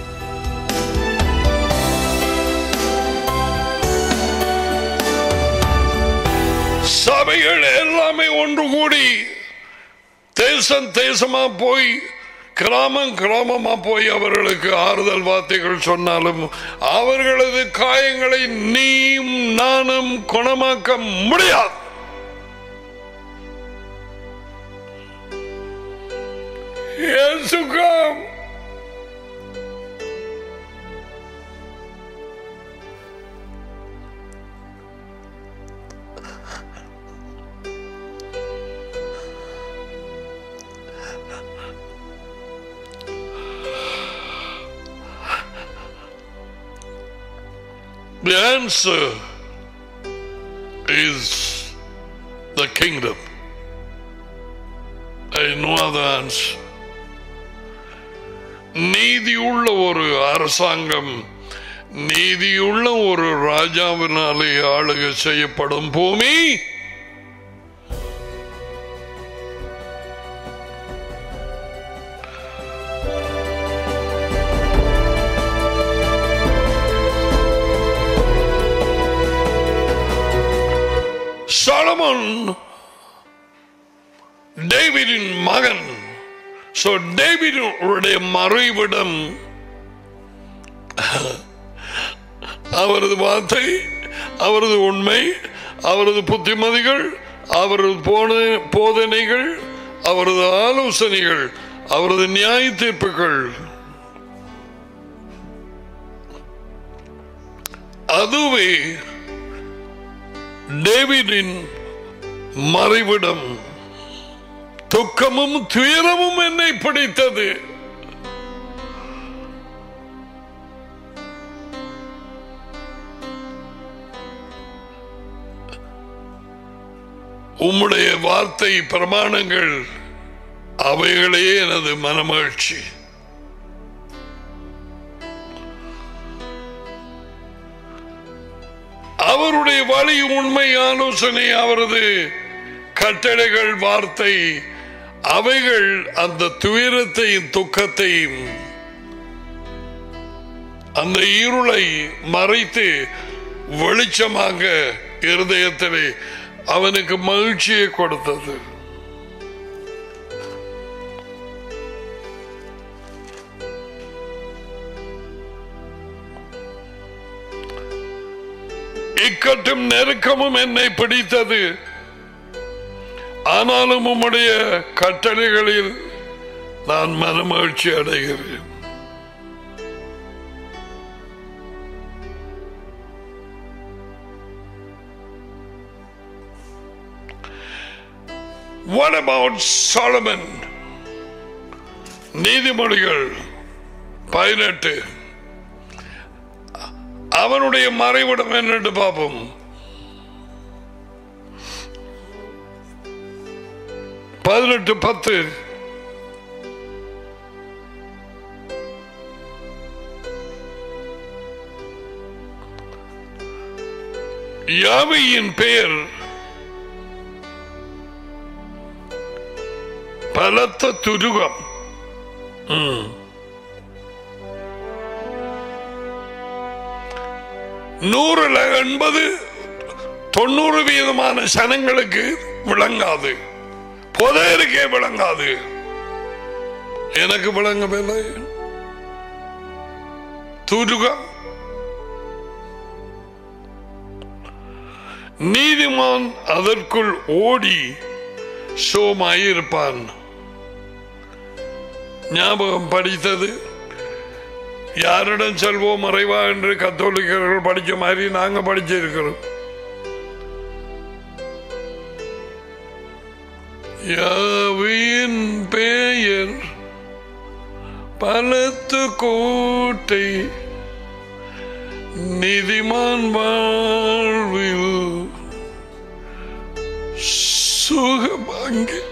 சபைகள் எல்லாமே ஒன்று கூடி தேசம் தேசமா போய் கிராமம் கிராமமா போய் அவர்களுக்கு ஆறுதல் வார்த்தைகள் சொன்னாலும் அவர்களது காயங்களை நீயும் நானும் குணமாக்க முடியாது இயேசுகம் The answer is the kingdom. There is no other answer. நீதியுள்ள ஒரு அரசாங்கம் நீதியுள்ள ஒரு ராஜாவினாலே ஆளுகை செய்யப்படும் பூமி சாலமன் டேவிடின் மகன் சோ டேவிடுடைய மறைவிடம் அவரது வார்த்தை அவரது உண்மை அவரது புத்திமதிகள் அவரது போன- போதனைகள் அவரது ஆலோசனைகள் அவரது நியாய தீர்ப்புகள் அதுவே டேவிடின் மறைவிடம் துக்கமும் துயரமும் என்னை பிடித்தது உம்முடைய வார்த்தை பிரமாணங்கள் அவைகளே எனது மனமகிழ்ச்சி அவருடைய வழி உண்மை ஆலோசனை அவரது கட்டளைகள் வார்த்தை அவைகள் அந்த துயரத்தையும் துக்கத்தையும் அந்த இருளை மறைத்து வெளிச்சமாக இருதயத்திலே அவனுக்கு மகிழ்ச்சியை கொடுத்தது இக்கட்டும் நெருக்கமும் என்னை பிடித்தது ஆனாலும் உம்முடைய கட்டளைகளில் நான் மனமகிழ்ச்சி அடைகிறேன் What about Solomon? நீதிமொழிகள் பதினெட்டு அவனுடைய மறைவிடம் என்னென்று பார்ப்போம் பதினெட்டு பத்து யாவையின் பெயர் பலத்த துருகம் ம். நூறுல எண்பது தொண்ணூறு வீதமான சனங்களுக்கு விளங்காது புதையருக்கே விளங்காது எனக்கு விளங்கவில்லை துருகம் நீதிமான் அதற்குள் ஓடி சோமாயிருப்பான் ஞாபகம் படித்தது யாரிடம் செல்வோம் மறைவா என்று கத்தோலிக்கர்கள் படிச்ச மாதிரி நாங்க படிச்சிருக்கிறோம் யாவின் பெயர் பலத்து கோட்டை நீதிமான் வாழ்வில் சுகமாங்கி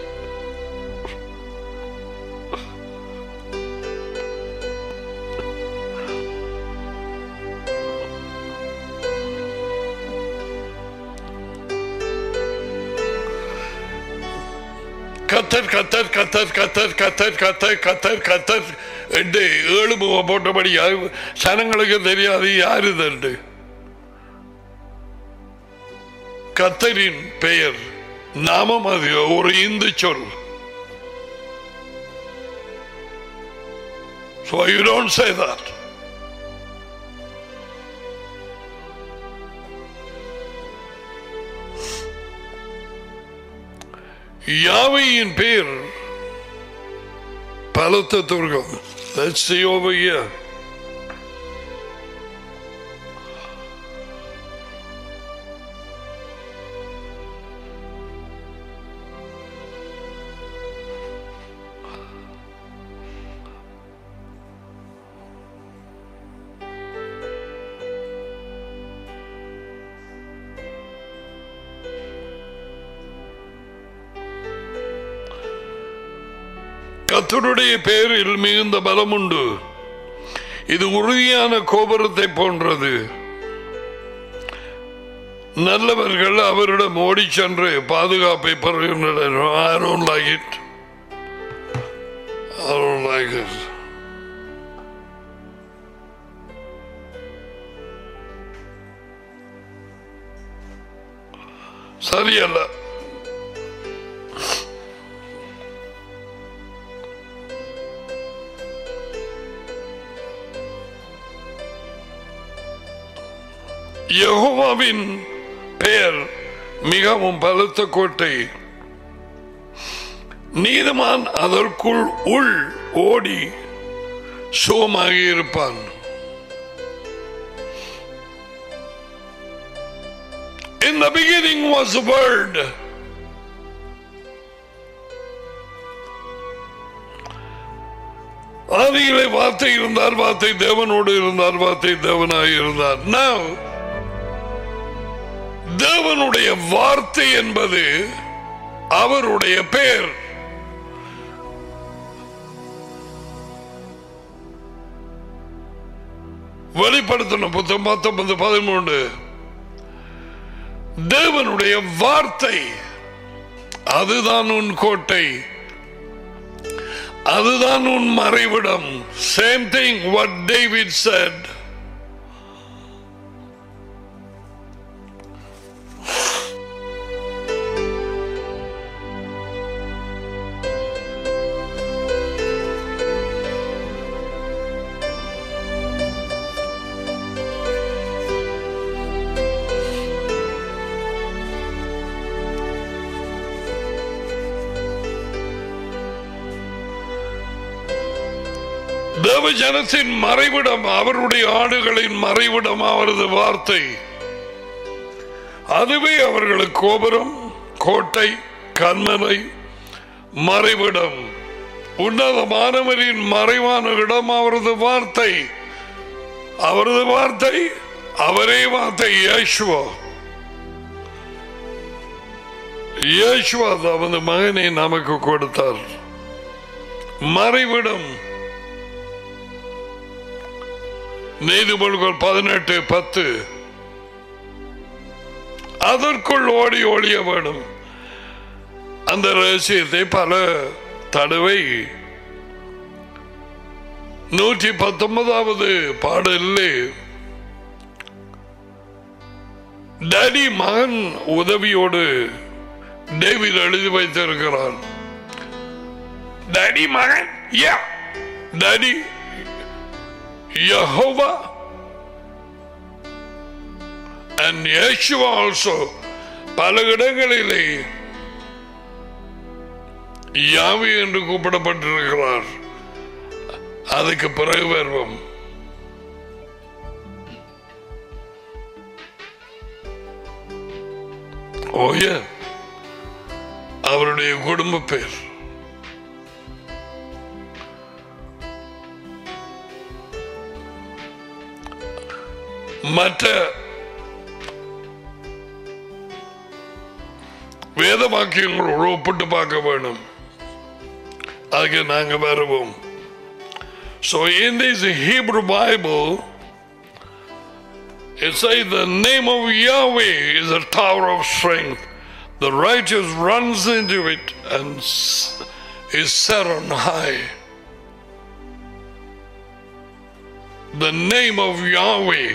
கத்தர் கத்தர் கத்தர் கத்தர் கத்தர் கத்தர் கத்தர் கத்தர் என்று ஏழு முகம் போட்டபடி யா- ஜனங்களுக்கு தெரியாது யாரு தண்டு கத்தரின் பெயர் நாமம் அது ஒரு இந்து சொல் So you don't say that. யாவையின் பேர் பலத்த துர்கம் Let's see over here. கத்தருடைய பெயரில் மிகுந்த பலம் உண்டு இது உறுதியான கோபுரத்தை போன்றது நல்லவர்கள் அவரிடம் ஓடிச் சென்று பாதுகாப்பை பெறுகின்றனர் I don't like it. I don't like it. சரியல்ல யெகோவாவின் பெயர் மிகவும் பலத்த கோட்டை நீதிமான் அதற்குள் உள் ஓடி சுகமாக இருப்பான் In the beginning was the word. ஆதியிலே வார்த்தை இருந்தார் வார்த்தை தேவனோடு இருந்தார் வார்த்தை தேவனாய் இருந்தார் Now, தேவனுடைய வார்த்தை என்பது அவருடைய பெயர் வெளிப்படுத்தணும் புத்தம் பத்தொன்பது பதிமூன்று தேவனுடைய வார்த்தை அதுதான் உன் கோட்டை அதுதான் உன் மறைவிடம் same thing what David said தேவ ஜனத்தின் மறைவிடம் அவருடைய ஆடுகளின் மறைவிடம் அவரது வார்த்தை அதுவே அவர்களுக்கு கோபுரம் கோட்டை கண்மலை மறைவிடம் உன்னதமானவரின் மறைவான இடம் அவரது வார்த்தை அவரது வார்த்தை அவரே வார்த்தை இயேசுவா இயேசுவா தமது மகனை நமக்கு கொடுத்தார் மறைவிடம் நீதிமொழிகள் பதினெட்டு பத்து அதற்குள் ஓடி ஒழிய வேணும் அந்த ரகசியத்தை பல தடவை நூற்றி பத்தொன்பதாவது பாடலில் டேடி மகன் உதவியோடு டேவிட் எழுதி வைத்திருக்கிறான் டேடி மகன் யா daddy Jehovah and Yeshua also பல இடங்களிலே யாவி என்று கூப்பிடப்பட்டிருக்கிறார் அதுக்கு பிறகு வருவோம் ஓய அவருடைய குடும்ப பேர் மற்ற வேத வாக்கியங்களோடு ஒப்பிட்டு பார்க்க வேணும் அதுக்கு நாங்க வருவோம் So in this Hebrew Bible, it says the name of Yahweh is a tower of strength. The righteous runs into it and s- is set on high. The name of Yahweh.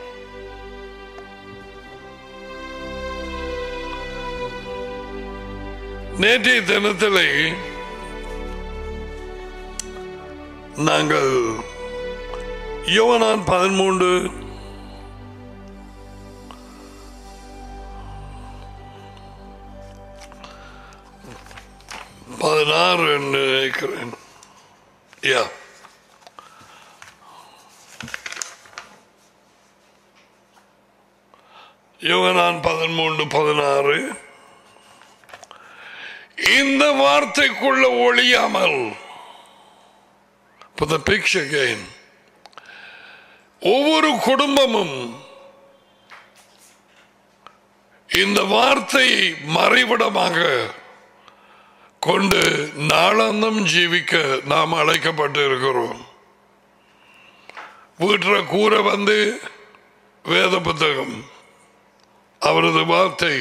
நேற்றைய தினத்திலே நாங்கள் யோவனான் பதிமூன்று பதினாறு என்று நினைக்கிறேன் யா யோகனான் பதிமூன்று பதினாறு இந்த வார்த்தைக்குள்ள ஒழியாமல் Put the picture again. ஒவ்வொரு குடும்பமும் இந்த வார்த்தையை மறைவிடமாக கொண்டு நாளாந்தம் ஜீவிக்க நாம் அழைக்கப்பட்டு இருக்கிறோம் வீட்டில் கூரை வந்து வேத புத்தகம் அவரது வார்த்தை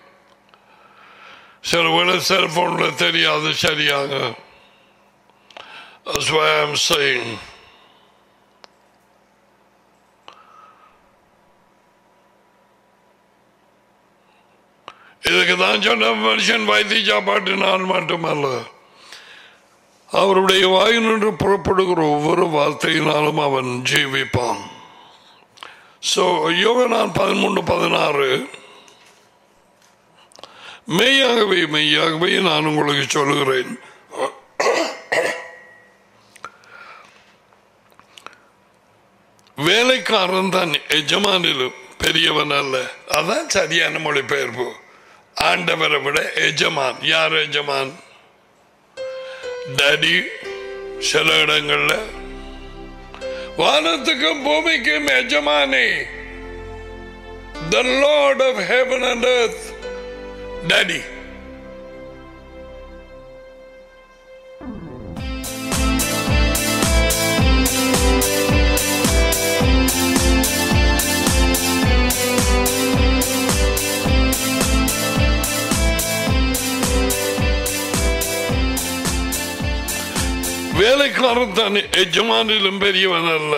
சில வேளை செல்போன்ல தெரியாது சரியாக That's why I'm saying இதுக்கு தான் சொன்ன மனுஷன் வைத்திய சாப்பாட்டு நான் மட்டுமல்ல அவருடைய வாயினின்று புறப்படுகிற ஒவ்வொரு வார்த்தையினாலும் அவன் ஜீவிப்பான் ஸோ யோகனான் பதிமூன்று பதினாறு மெய்யாகவே மெய்யாகவே நான் உங்களுக்கு சொல்லுகிறேன் வேலைக்காரன் தான் எஜமானிலும் பெரியவன் அல்ல அதான் சரியான மொழிபெயர்ப்பு ஆண்டவரை விட எஜமான் யார் எஜமான் டடி சில இடங்கள்ல வானத்துக்கும் பூமிக்கும் எஜமானே the lord of heaven and earth daddy வேலைக்காரன் தான் எஜமானிலும் பெரியவன் அல்ல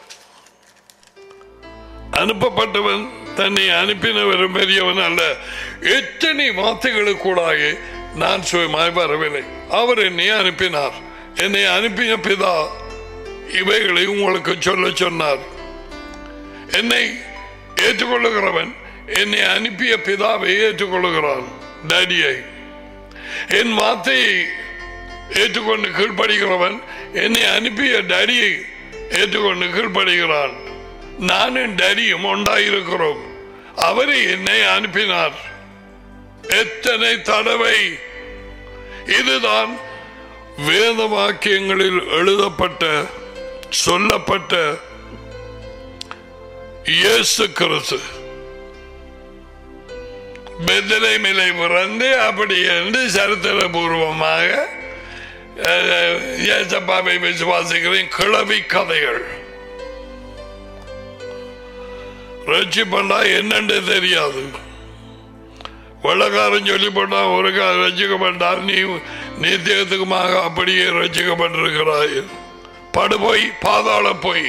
அனுப்பப்பட்டவன் தன்னை அனுப்பினவரும் பெரியவன் அல்ல எத்தனை வார்த்தைகளுக்கூடாக நான் சுயமாய் வரவில்லை அவர் என்னை அனுப்பினார் என்னை அனுப்பிய பிதா இவைகளை உங்களுக்கு சொல்ல சொன்னார் என்னை ஏற்றுக்கொள்ளுகிறவன் என்னை அனுப்பிய பிதாவை ஏற்றுக்கொள்ளுகிறான் டேடியை என் வார்த்தையை ஏற்றுக்கொண்டு கீழ்ப்படுகிறவன் என்னை அனுப்பிய டேடியை ஏற்றுக்கொண்டு கீழ்ப்படுகிறான் நானும் டேடியும் உண்டாயிருக்கிறோம் அவரை என்னை அனுப்பினார் எத்தனை தடவை இதுதான் வேத வாக்கியங்களில் எழுதப்பட்ட சொல்லப்பட்ட இயேசு கிறிஸ்து பெத்தலைமிலை பிறந்து அப்படி என்று சரித்திர பூர்வமாக ஏசப்பாவை விசுவாசிக்கிறேன் கிளவி கதைகள் ரட்சிப்பண்டா என்னன்னு தெரியாது வெள்ளக்காரன் சொல்லி போட்டா ஒரு ரசிக்கப்பட்டார் நீ நித்தியத்துக்குமாக அப்படியே ரசிக்கப்பட்டிருக்கிறாய் படுபோய் பாதாள போய்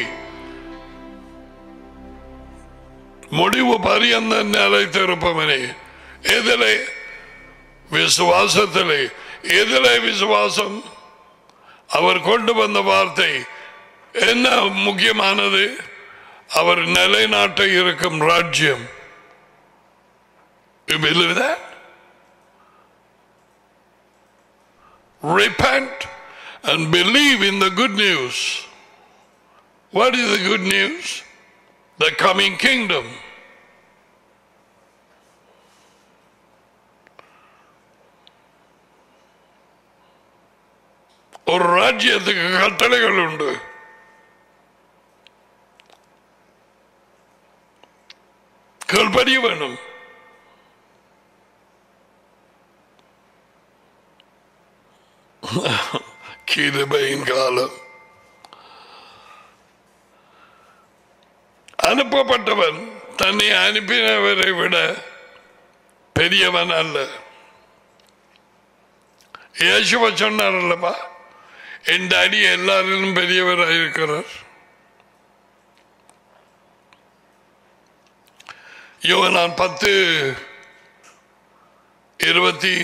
முடிவு பரியந்த நிலைத்திருப்பவனே எதிலே விசுவாசத்திலே எதிலே விசுவாசம் அவர் கொண்டு வந்த வார்த்தை என்ன முக்கியமானது அவர் நிலைநாட்ட இருக்கும் ராஜ்யம் You believe that? Repent and believe in the good news. What is the good news? The coming kingdom. ஒரு ராஜ்யத்துக்கு கட்டளைகள் உண்டு கீழ்ப்படிய வேணும் கிருபையின் காலம் அனுப்பப்பட்டவன் தன்னை அனுப்பினவரை விட பெரியவன் அல்ல இயேசுவ சொன்னார் அல்லப்பா என் டாடி எல்லாரிலும் பெரியவராக இருக்கிறார் யோகனான் பத்து இருபத்தி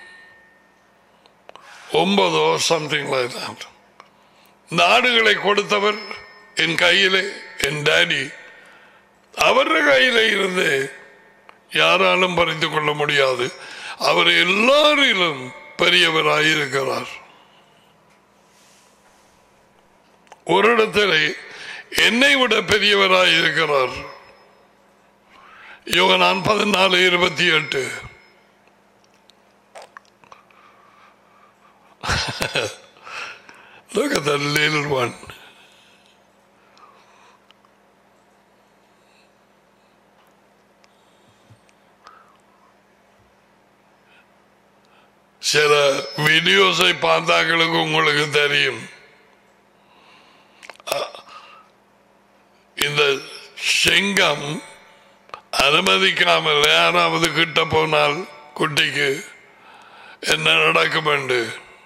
ஒன்பதோ சம்திங் லைக் தட் நாடுகளை கொடுத்தவர் என் கையிலே என் டாடி அவர கையிலே இருந்து யாராலும் பறித்து கொள்ள முடியாது அவர் எல்லாரிலும் பெரியவராயிருக்கிறார் ஒரு இடத்திலே என்னை விட பெரியவராயிருக்கிறார் யோகனான் பதினாலு இருபத்தி எட்டு Look at that little one. சில வீடியோஸை பார்த்தாக்களுக்கு உங்களுக்கு தெரியும் அ- இந்த சிங்கம் அனுமதிக்காமல் யாராவது கிட்ட போனால் குட்டிக்கு என்ன நடக்கும் என்று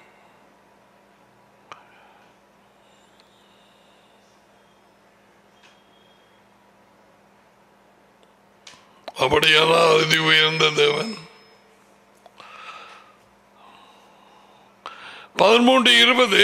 அப்படியெல்லாம் அதி உயர்ந்த தேவன் பதிமூன்று இருபது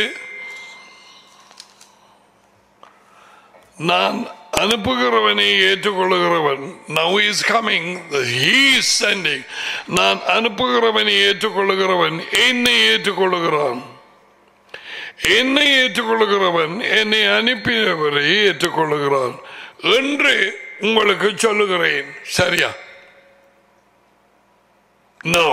நான் அனுப்புகிறவனை ஏற்றுக்கொள்ளுகிறவன் now he is coming he is sending நான் அனுப்புகிறவனை ஏற்றுக்கொள்ளுகிறவன் என்னை ஏற்றுக்கொள்ளுகிறான் என்னை ஏற்றுக்கொள்ளுகிறவன் என்னை அனுப்பியவரை ஏற்றுக்கொள்ளுகிறான் என்று உங்களுக்கு சொல்லுகிறேன் சரியா நோ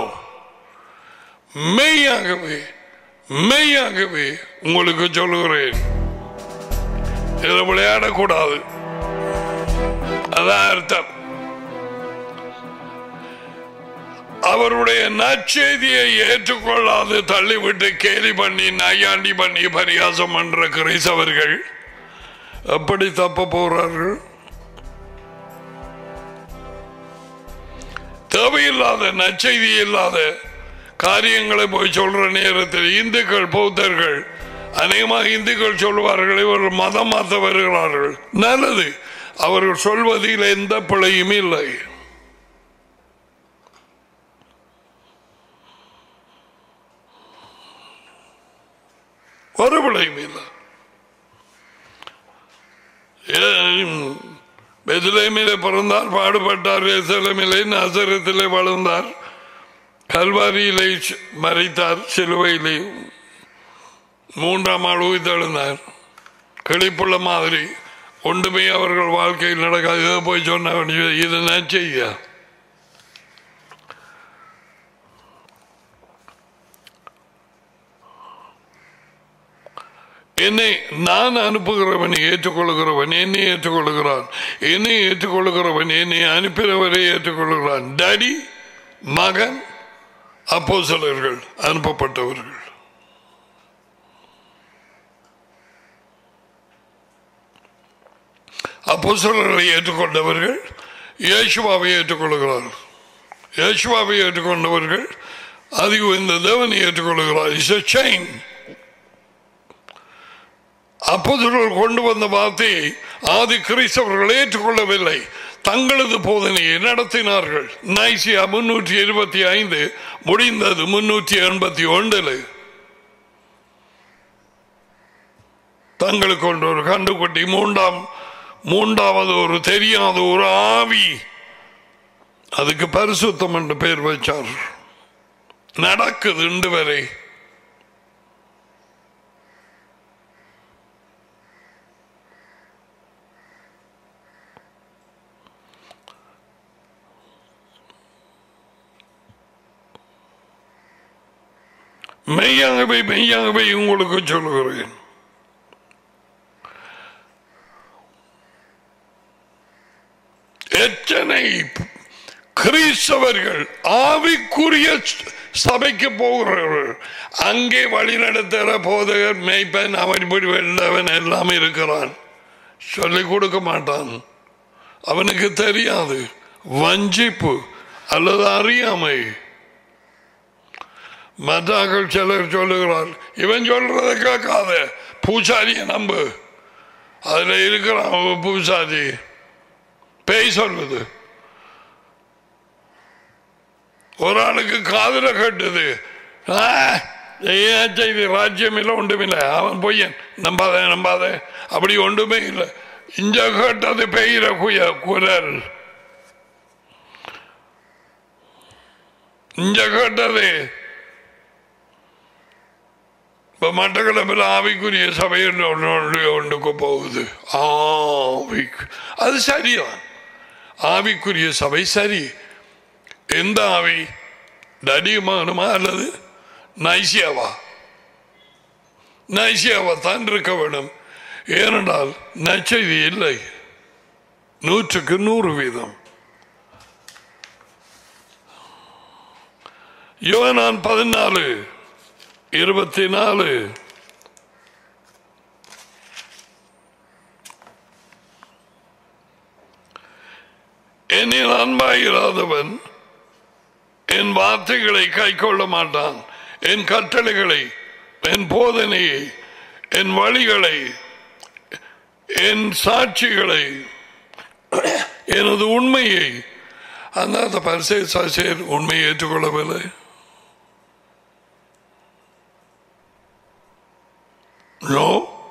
மெய்யாகவே மெய்யாகவே உங்களுக்கு சொல்லுகிறேன் இதில் விளையாடக்கூடாது அதான் அர்த்தம் அவருடைய நற்செய்தியை ஏற்றுக்கொள்ளாது தள்ளிவிட்டு கேலி பண்ணி நையாண்டி பண்ணி பரியாசம் பண்ற கிறிஸ்தவர்கள் எப்படி தப்ப போறார்கள் தேவையில்லாத நற்செய்தி இல்லாத காரியங்களை போய் சொல்ற நேரத்தில் இந்துக்கள் பௌத்தர்கள் அநேகமாக இந்துக்கள் சொல்வார்கள் இவர்கள் மதம் மாற்ற வருகிறார்கள் நல்லது அவர்கள் சொல்வதில் எந்த பிழையும் இல்லை ஒரு பிழையும் இல்லை பெதிலேமிலே பிறந்தார் பாடுபட்டார் எசலமிலே நசரத்திலே வளர்ந்தார் கல்வாரியிலே சி- மறித்தார் சிலுவையிலே மூன்றாம் ஆள் உயிர்த்தெழுந்தார் கிளிப்புள்ள மாதிரி ஒன்றுமே அவர்கள் வாழ்க்கையில் நடக்காது இதை போய் சொன்ன இது நச்செய்யா என்னை நான் அனுப்புகிறவனை ஏற்றுக்கொள்கிறவன் என்னை ஏற்றுக்கொள்கிறான் என்னை ஏற்றுக்கொள்கிறவன் என்னை அனுப்பினவரை ஏற்றுக்கொள்கிறான் டாடி மகன் அப்போஸ்தலர்கள் அனுப்பப்பட்டவர்கள் அப்போஸ்தலர்களை ஏற்றுக்கொண்டவர்கள் இயேசுவாவை ஏற்றுக்கொள்கிறார்கள் இயேசுவாவை ஏற்றுக்கொண்டவர்கள் அதிகம் இந்த தேவனை ஏற்றுக்கொள்கிறார் இஸ் a chain அப்போதுகள் கொண்டு வந்த வார்த்தையை ஆதி கிறிஸ்தவர்கள் ஏற்றுக்கொள்ளவில்லை தங்களது போதனையை நடத்தினார்கள் நைசியா முன்னூற்றி இருபத்தி ஐந்து முடிந்தது முன்னூற்றி எண்பத்தி ஒன்றில் தங்களுக்கு கொண்டு ஒரு கண்டுக்குட்டி மூன்றாம் மூன்றாவது ஒரு தெரியாத ஒரு ஆவி அதுக்கு பரிசுத்தம் என்று பெயர் வச்சார் நடக்குது இன்று வரை மெய்யாகவே மெய்யாகவே உங்களுக்கு சொல்லுகிறேன் எத்தனை கிறிஸ்தவர்கள் ஆவிக்குரிய சபைக்கு போகிறவர்கள் அங்கே வழி நடத்துகிற போதகர் மேய்ப்பன் அவன் இப்படி வெள்ளவன் எல்லாம் இருக்கிறான் சொல்லிக் கொடுக்க மாட்டான் அவனுக்கு தெரியாது வஞ்சிப்பு அல்லது அறியாமை மற்றாக்கள் சிலர் சொல்லுகிறார் இவன் சொல்றத கேட்காத பூசாரியை நம்பு அதுல இருக்கிறான் அவன் பூசாரி பேய் சொல்லுது ஒரு ஆளுக்கு காதுல கட்டுது ஆ, ஏன் செய்தி ராஜ்யம் இல்லை ஒன்றுமில்லை அவன் பொய்யன் நம்பாத நம்பாத அப்படி ஒன்றுமே இல்லை இஞ்ச கேட்டது பெய்கிற குய குரல் இஞ்ச கேட்டது இப்ப மட்டக்களப்பில் ஆவிக்குரிய சபையில் ஒன்று ஒன்று ஒன்றுக்கு போகுது ஆவி அது சரிதான் ஆவிக்குரிய சபை சரி எந்த ஆவி தடியமானுமா அல்லது நைசியாவா நைசியாவா தான் இருக்க வேண்டும் ஏனென்றால் நச்செய்தி இல்லை நூற்றுக்கு நூறு வீதம் யோனான் பதினாலு இருபத்தி நாலு என்னில் அன்பாயிராதவன் என் வார்த்தைகளை கை கொள்ள மாட்டான் என் கட்டளைகளை என் போதனையை என் வழிகளை என் சாட்சிகளை எனது உண்மையை அந்த பரிசை சாட்சியர் உண்மையை ஏற்றுக்கொள்ளவில்லை நோ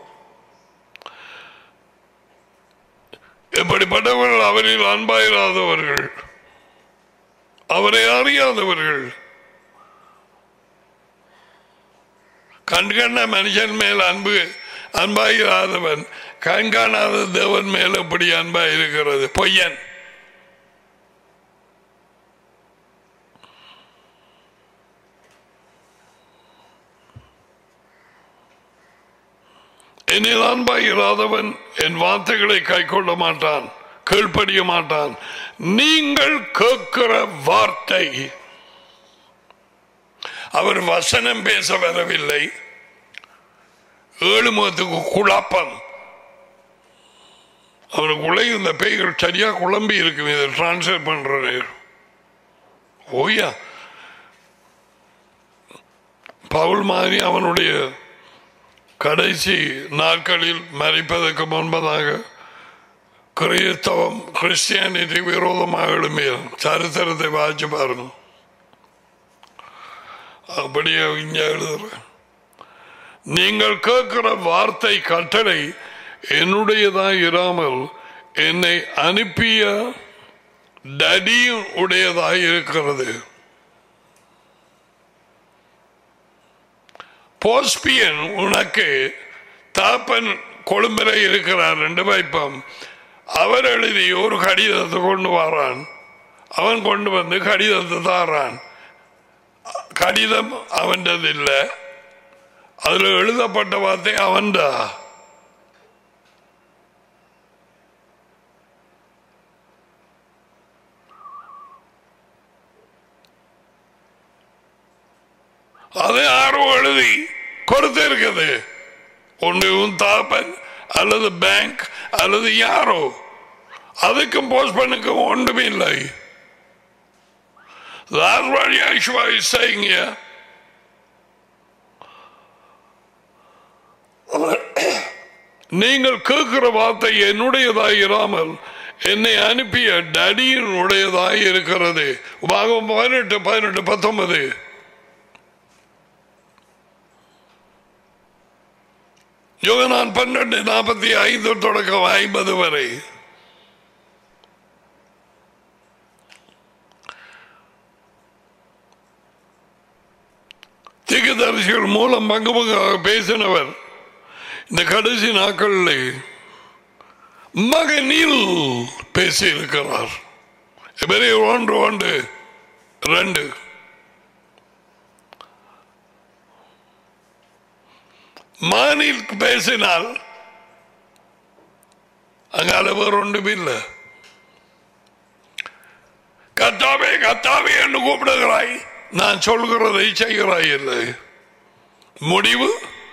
எப்படிப்பட்டவர்கள் அவரில் அன்பாயிராதவர்கள் அவரை அறியாதவர்கள் கண்கண்ட மனுஷன் மேல் அன்பு அன்பாயிராதவன் கண்காணாத தேவன் மேல் எப்படி அன்பாய் இருக்கிறது பொய்யன் என்னில் அன்பாயிராதவன் என் வார்த்தைகளை கை கொள்ள மாட்டான் கீழ்ப்படிய மாட்டான் நீங்கள் கேட்கிற வார்த்தை அவர் வசனம் பேச வரவில்லை ஏழு முகத்துக்கு குழப்பம் அவனுக்குள்ளே இந்த பேய்கள் சரியா குழம்பி இருக்கும் இதை டிரான்ஸ்ஃபர் பண்றது ஓயா பவுல் மாதிரி அவனுடைய கடைசி நாட்களில் மறிப்பதற்கு முன்பதாக கிறிஸ்தவம் கிறிஸ்டியானிட்டி விரோதமாக எழும்பிய சரித்திரத்தை வாசிச்சு பாருங்க அப்படியே இங்க எழுதுறேன் நீங்கள் கேட்கிற வார்த்தை கட்டளை என்னுடையதாக இராமல் என்னை அனுப்பிய டடியும் உடையதாக இருக்கிறது போஸ்பியன் உனக்கு தாப்பன் கொழும்பில் இருக்கிறார் ரெண்டு வைப்பம் அவர் எழுதி ஒரு கடிதத்தை கொண்டு வரான் அவன் கொண்டு வந்து கடிதத்தை தாரான் கடிதம் அவன்றது இல்லை அதுல எழுதப்பட்ட வார்த்தை அவன்டா அதை யாரோ எழுதி கொடுத்து இருக்குது ஒன்று உன் தாப்பன் அல்லது பேங்க் அல்லது யாரோ அதுக்கும் போஸ்ட்மேனுக்கும் ஒன்றுமே இல்லை That's what Yeshua is saying here. நீங்கள் கேட்கிற வார்த்தை என்னுடையதாய் இராமல் என்னை அனுப்பிய டடியின் உடையதாய் இருக்கிறது பாகம் பதினெட்டு பதினெட்டு பத்தொன்பது யோகனான் பன்னெண்டு நாற்பத்தி ஐந்து தொடக்கம் ஐம்பது வரை திகதரிசிகள் மூலம் பங்கு பங்காக பேசினவர் இந்த கடைசி நாட்களில் மகனில் பேசியிருக்கிறார் பெரிய ஒன்று ஒன்று ரெண்டு மானில் பேசினால் அங்கால வேறு ஒன்றும் இல்லை கத்தாவே கத்தாவே என்று கூப்பிடுகிறாய் நான் சொல்கிறதை செய்கிறாய் இல்லை முடிவு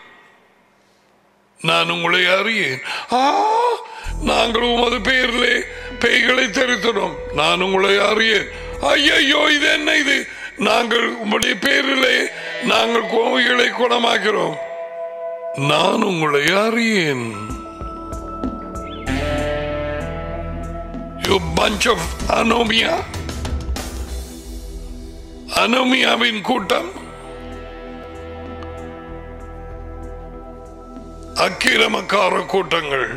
நான் உங்களை அறியேன் ஆ நாங்கள் உமது பெயரிலே பேய்களை தெரித்தனோம் நான் உங்களை அறியேன் ஐயையோ இது என்ன இது நாங்கள் உங்களுடைய பேரிலே நாங்கள் கோவைகளை குணமாக்கிறோம் நான் உங்களை அறியேன் You bunch of anomia அனோமியாவின் கூட்டம் அக்கிரமக்கார கூட்டங்கள்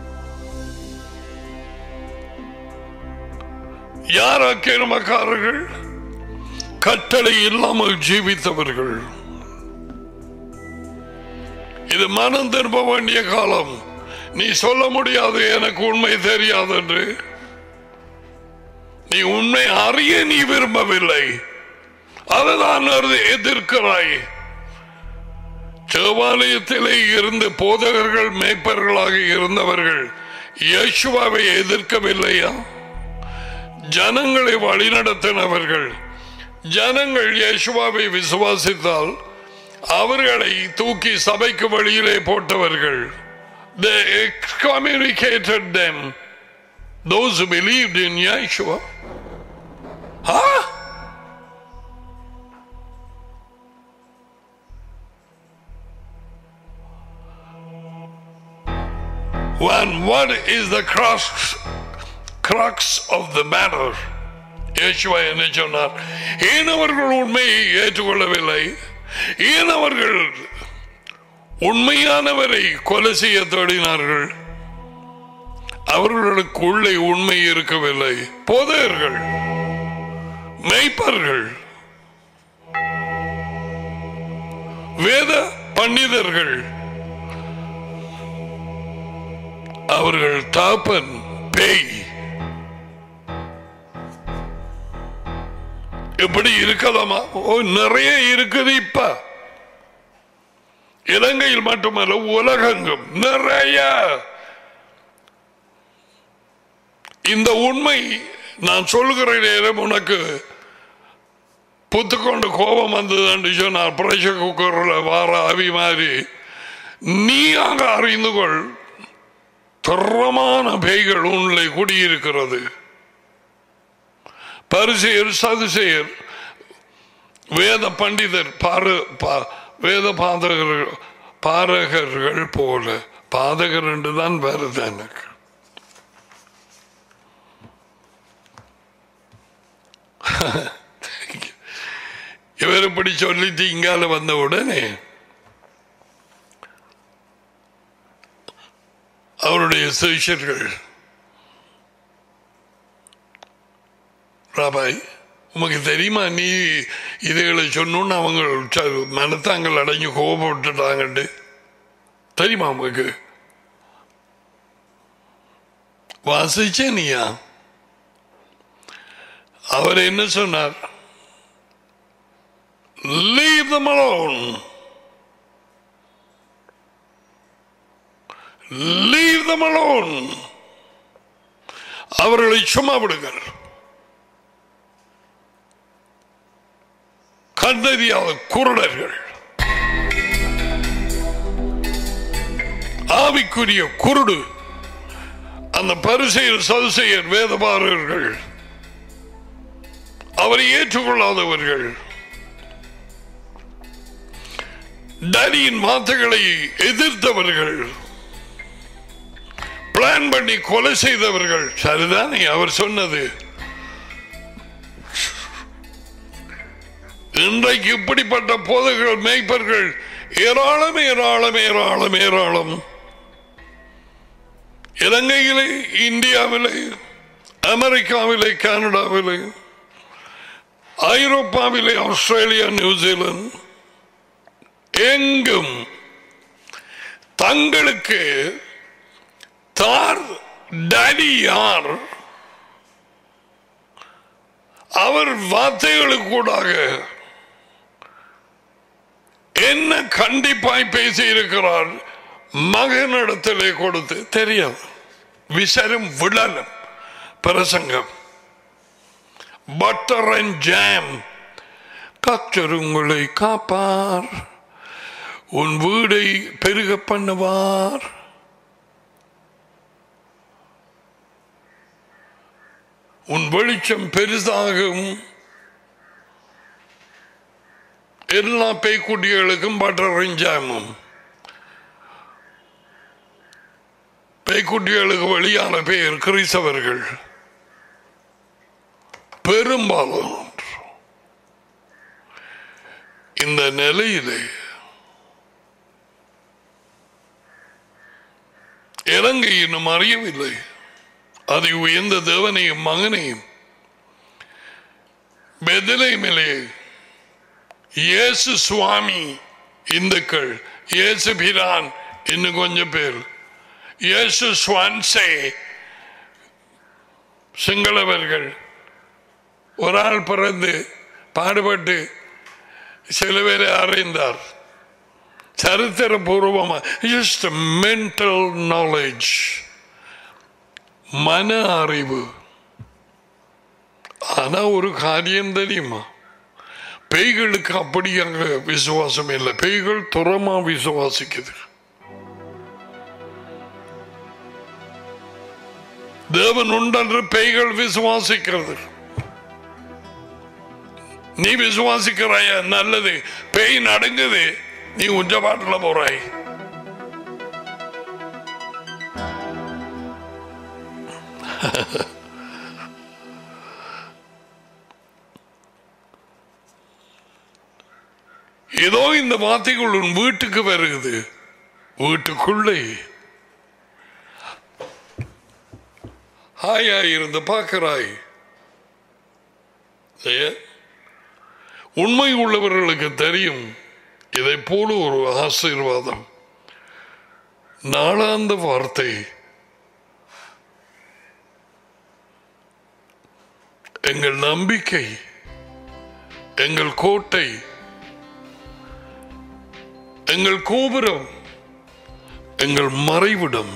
யார் அக்கிரமக்காரர்கள் கட்டளை இல்லாமல் ஜீவித்தவர்கள் இது மனம் திரும்ப வேண்டிய காலம் நீ சொல்ல முடியாது எனக்கு உண்மை தெரியாது என்று நீ உண்மை அறிய நீ விரும்பவில்லை அதுதான் எதிர்க்கிறாய் தேவாலயத்திலே இருந்து போதகர்கள் மேய்ப்பர்களாக இருந்தவர்கள் யேசுவாவை எதிர்க்கவில்லையா ஜனங்களை வழிநடத்தினவர்கள் ஜனங்கள் யேசுவாவை விசுவாசித்தால் அவர்களை தூக்கி சபைக்கு வெளியிலே போட்டவர்கள் They excommunicated them. Those who believed in Yeshua. Huh? One, what is the crux, crux of the matter? இயேசுவா என்ன சொன்னார் ஏன் அவர்கள் உண்மையை ஏற்றுக்கொள்ளவில்லை ஏன் அவர்கள் உண்மையானவரை கொலை செய்ய தேடினார்கள் அவர்களுக்கு உள்ளே உண்மை இருக்கவில்லை போதையர்கள் மெய்ப்பர்கள் வேத பண்டிதர்கள் அவர்கள் தாப்பன் பேய் எப்படி இருக்கலாமா ஓ நிறைய இருக்குது இப்ப இலங்கையில் மட்டுமல்ல உலகெங்கும் நிறைய இந்த உண்மை நான் சொல்கிற நேரம் உனக்கு புத்துக்கொண்டு கோபம் வந்ததுன்னு சொன்னார் பிரஷர் குக்கரில் வார அவி மாதிரி நீ அங்க அறிந்து கொள் திறமான பேய்கள் உன்னை குடியிருக்கிறது பரிசெயர் சதுசெயர் வேத பண்டிதர் பாரு பா- வேத பாதகர்கள் பாரகர்கள் போல பாதகர் என்று தான் வருது எனக்கு இவர் இப்படி சொல்லிட்டு இங்கால வந்த உடனே அவருடைய சிஷியர்கள் ராபாய் உமக்கு தெரியுமா நீ இதுகளை சொன்னோன்னு அவங்க ச- மனத்தாங்கள் அடைஞ்சு கோபப்பட்டுட்டாங்கட்டு தெரியுமா உமக்கு வாசிச்சே நீயா அவர் என்ன சொன்னார் leave them alone leave them alone அவர்களை சும்மா விடுங்கள் கண்டறியாத குருடர்கள் ஆவிக்குரிய குருடு அந்த பரிசெயர் சதுசெயர் வேதபாரர்கள் அவரை ஏற்றுக்கொள்ளாதவர்கள் டனியின் வார்த்தைகளை எதிர்த்தவர்கள் பிளான் பண்ணி கொலை செய்தவர்கள் சரிதானே அவர் சொன்னது இன்றைக்கு இப்படிப்பட்ட போதைகள் மேய்ப்பர்கள் ஏராளம் ஏராளம் ஏராளம் ஏராளம் இலங்கையிலே இந்தியாவிலே அமெரிக்காவிலே கனடாவிலே ஐரோப்பாவிலே ஆஸ்திரேலியா நியூசிலாந்து எங்கும் தங்களுக்கு தார் டடி யார் அவர் வார்த்தைகளுக்கு கூடாக என்ன கண்டிப்பாய் பேசி இருக்கிறார் மகனிடத்திலே கொடுத்து தெரியாது விசரும் விழலும் பிரசங்கம் பட்டர் அண்ட் ஜாம் கர்த்தர் உங்களை காப்பார் உன் வீடை பெருக பண்ணுவார் உன் வெளிச்சம் பெரிதாகும் எல்லா பேய்க்குட்டிகளுக்கும் பட்டர் ஜாமும் பேய்க்குட்டிகளுக்கு வெளியான பெயர் கிறிஸ்தவர்கள் பெரும்பாலும் இந்த நிலையிலே இலங்கை இன்னும் அறியவில்லை அதை உயர்ந்த தேவனையும் மகனையும் பெதலைமிலே இயேசு சுவாமி இந்துக்கள் இயேசு பிரான் இன்னும் கொஞ்சம் பேர் இயேசு ஸ்வான்சே சிங்களவர்கள் ஒரு ஆள் பிறந்து பாடுபட்டு சில பேரை அறிந்தார் சரித்திரபூர்வமாக ஜஸ்ட் மென்டல் நாலேஜ் மன அறிவு ஆனா ஒரு காரியம் தெரியுமா பேய்களுக்கு அப்படியாக விசுவாசம் இல்லை பேய்கள் துறமா விசுவாசிக்குது தேவன் உண்டென்று பேய்கள் விசுவாசிக்கிறது நீ விசுவாசிக்கிறாய நல்லது பேய் நடுங்குது நீ உஞ்சபாட்டுல போறாய் ஏதோ இந்த வார்த்தைகள் உன் வீட்டுக்கு வருகிறது வீட்டுக்குள்ளே ஹாயா இருந்து பார்க்கிறாய் ஏ? உண்மை உள்ளவர்களுக்கு தெரியும் இதை போல ஒரு ஆசீர்வாதம் நாளாந்த வார்த்தை எங்கள் நம்பிக்கை எங்கள் கோட்டை எங்கள் கோபுரம் எங்கள் மறைவிடம்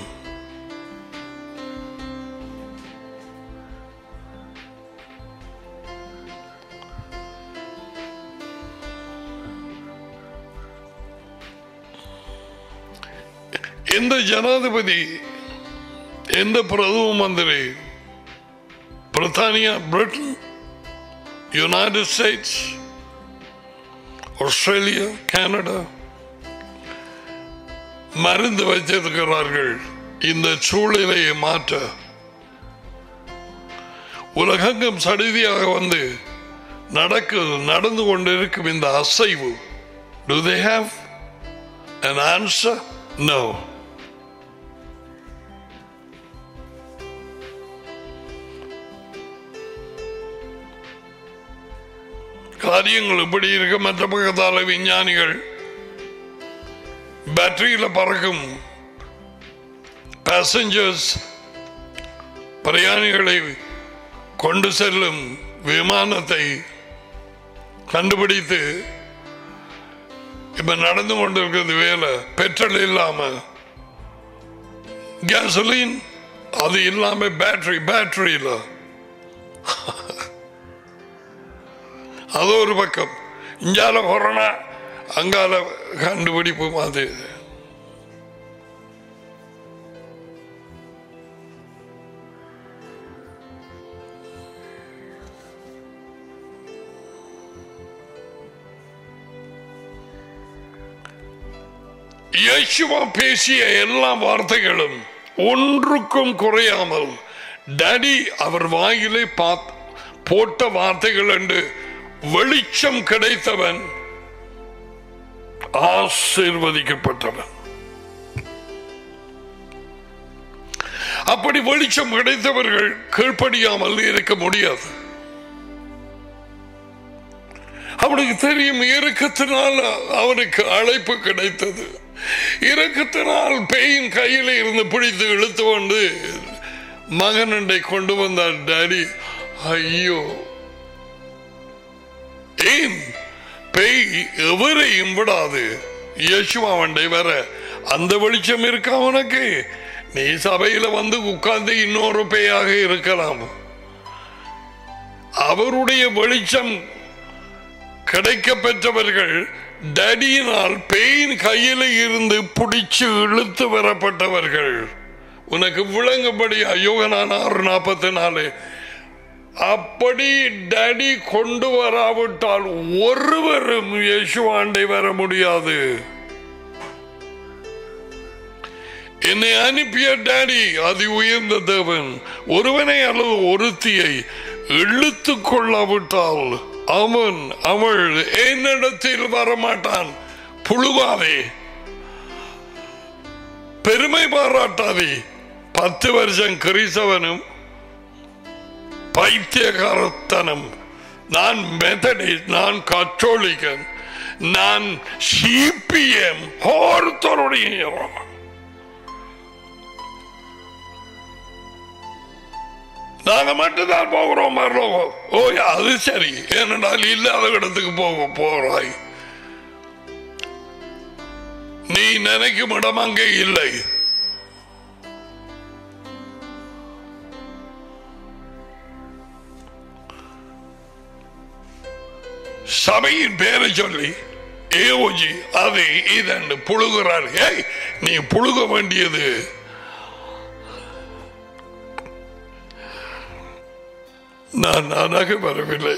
எந்த ஜனாதிபதி எந்த பிரதம மந்திரி பிரித்தானியா Britain United States Australia Canada மருந்து வைத்திருக்கிறார்கள் இந்த சூழ்நிலையை மாற்ற உலகங்கம் சடுதியாக வந்து நடக்கு நடந்து கொண்டிருக்கும் இந்த அசைவு do they have an answer no காரியங்கள் இப்படி இருக்க மற்ற பக்கத்தால விஞ்ஞானிகள் பேட்டரியில பறக்கும் பேசஞ்சர்ஸ் பிரயாணிகளை கொண்டு செல்லும் விமானத்தை கண்டுபிடித்து இப்ப நடந்து கொண்டிருக்கிறது வேலை பெட்ரோல் இல்லாம கேசலின் அது இல்லாம பேட்டரி பேட்டரியில அது ஒரு பக்கம் இங்கால கொரோனா அங்கால கண்டுபிடிப்பு அது இயேசுவா பேசிய எல்லா வார்த்தைகளும் ஒன்றுக்கும் குறையாமல் டடி அவர் வாயிலே பாத் போட்ட வார்த்தைகள் என்று வெளிச்சம் கிடைத்தவன் ஆசீர்வதிக்கப்பட்டவன் அப்படி வெளிச்சம் கிடைத்தவர்கள் கீழ்ப்படியாமல் இருக்க முடியாது அவனுக்கு தெரியும் இறக்கத்தினால் அவனுக்கு அழைப்பு கிடைத்தது இறக்கத்தினால் பேயின் கையில இருந்து பிடித்து இழுத்து கொண்டு மகனண்டை கொண்டு வந்தார் டாடி ஐயோ ஏன் பேய் எவரையும் விடாது யேசுவாவண்டை வர அந்த வெளிச்சம் இருக்கா உனக்கு நீ சபையில வந்து உட்கார்ந்து இன்னொரு பேயாக இருக்கலாம் அவருடைய வெளிச்சம் கிடைக்க பெற்றவர்கள் டடியினால் பெயின் கையில் இருந்து பிடிச்சு இழுத்து வரப்பட்டவர்கள் உனக்கு விளங்கும்படி யோகனான ஆறு நாற்பத்தி நாலு அப்படி டடி கொண்டு வராவிட்டால் ஒருவரும் இயேசுவாண்டை வர முடியாது என்னை அனுப்பிய டாடி அதி உயர்ந்த தேவன் ஒருவனை அல்லது ஒருத்தியை இழுத்து கொள்ளாவிட்டால் அவன் அவள் என்னிடத்தில் வரமாட்டான் புழுவாதே பெருமை பாராட்டாதே பத்து வருஷம் கிறிஸ்தவனும் பைத்தியகாரத்தனம் நான் மெத்தடிஸ்ட் நான் கத்தோலிக்கன் நான் சிபிஎம் ஒருத்தருடைய நாங்க மட்டும்தான் போகிறோம் மரணம் ஓ அது சரி ஏனென்றால் இல்லாத இடத்துக்கு போக போறாய் நீ நினைக்கும் இடம் அங்கே இல்லை சபையின் பேரை சொல்லி ஏஓஜி அதை இதண்டு புழுகிறார் ஏய் நீ புழுக வேண்டியது நான் நானாக வரவில்லை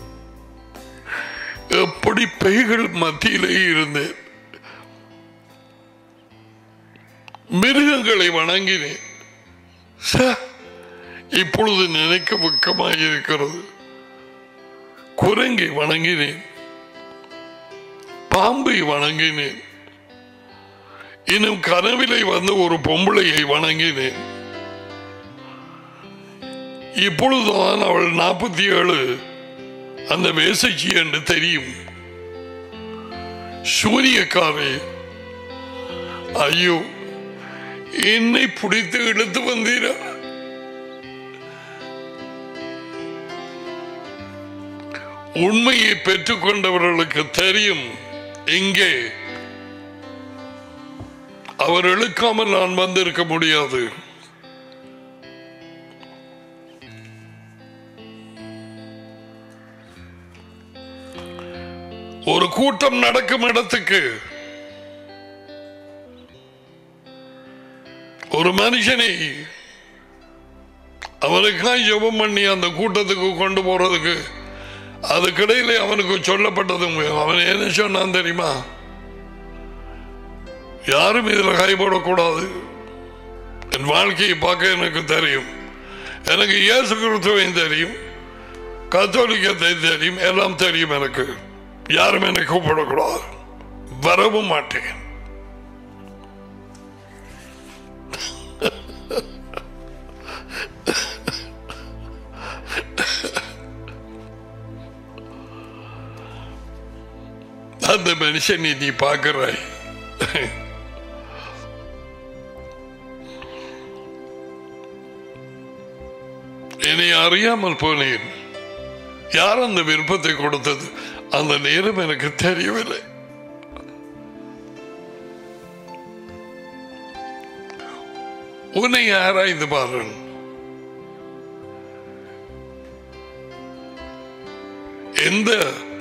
எப்படி பெய்கள் மத்தியிலே இருந்தேன் மிருகங்களை வணங்கினேன் ச, இப்பொழுது நினைக்க வெக்கமாக இருக்கிறது குரங்கை வணங்கினேன் பாம்பை வணங்கினேன் இன்னும் கனவிலை வந்த ஒரு பொம்பளையை வணங்கினேன் இப்பொழுதுதான் அவள் நாற்பத்தி ஏழு அந்த வேசச்சி என்று தெரியும் சூரியக்காரே ஐயோ என்னை பிடித்து இழுத்து வந்தீரா உண்மையை பெற்றுக்கொண்டவர்களுக்கு தெரியும் இங்கே அவர் இழுக்காமல் நான் வந்திருக்க முடியாது ஒரு கூட்டம் நடக்கும் இடத்துக்கு ஒரு மனுஷனை அவனுக்காக ஜெபம் பண்ணி அந்த கூட்டத்துக்கு கொண்டு போறதுக்கு அதுக்கிடையிலே அவனுக்கு சொல்லப்பட்டது அவன் என்ன சொன்னான் தெரியுமா யாரும் இதுல கை போடக்கூடாது என் வாழ்க்கையை பார்க்க எனக்கு தெரியும் எனக்கு இயேசு கிறிஸ்துவையும் தெரியும் கத்தோலிக்கத்தை தெரியும் எல்லாம் தெரியும் எனக்கு யாரும் என்னை கூப்பிடக்கூடாது வரவும் மாட்டேன் அந்த மனுஷனை நீ பார்க்கிறாய் என்னை அறியாமல் போனேன் யார் அந்த விருப்பத்தை கொடுத்தது அந்த நேரம் எனக்கு தெரியவில்லை உன்னை ஆராய்ந்து பாருங்கள் எந்த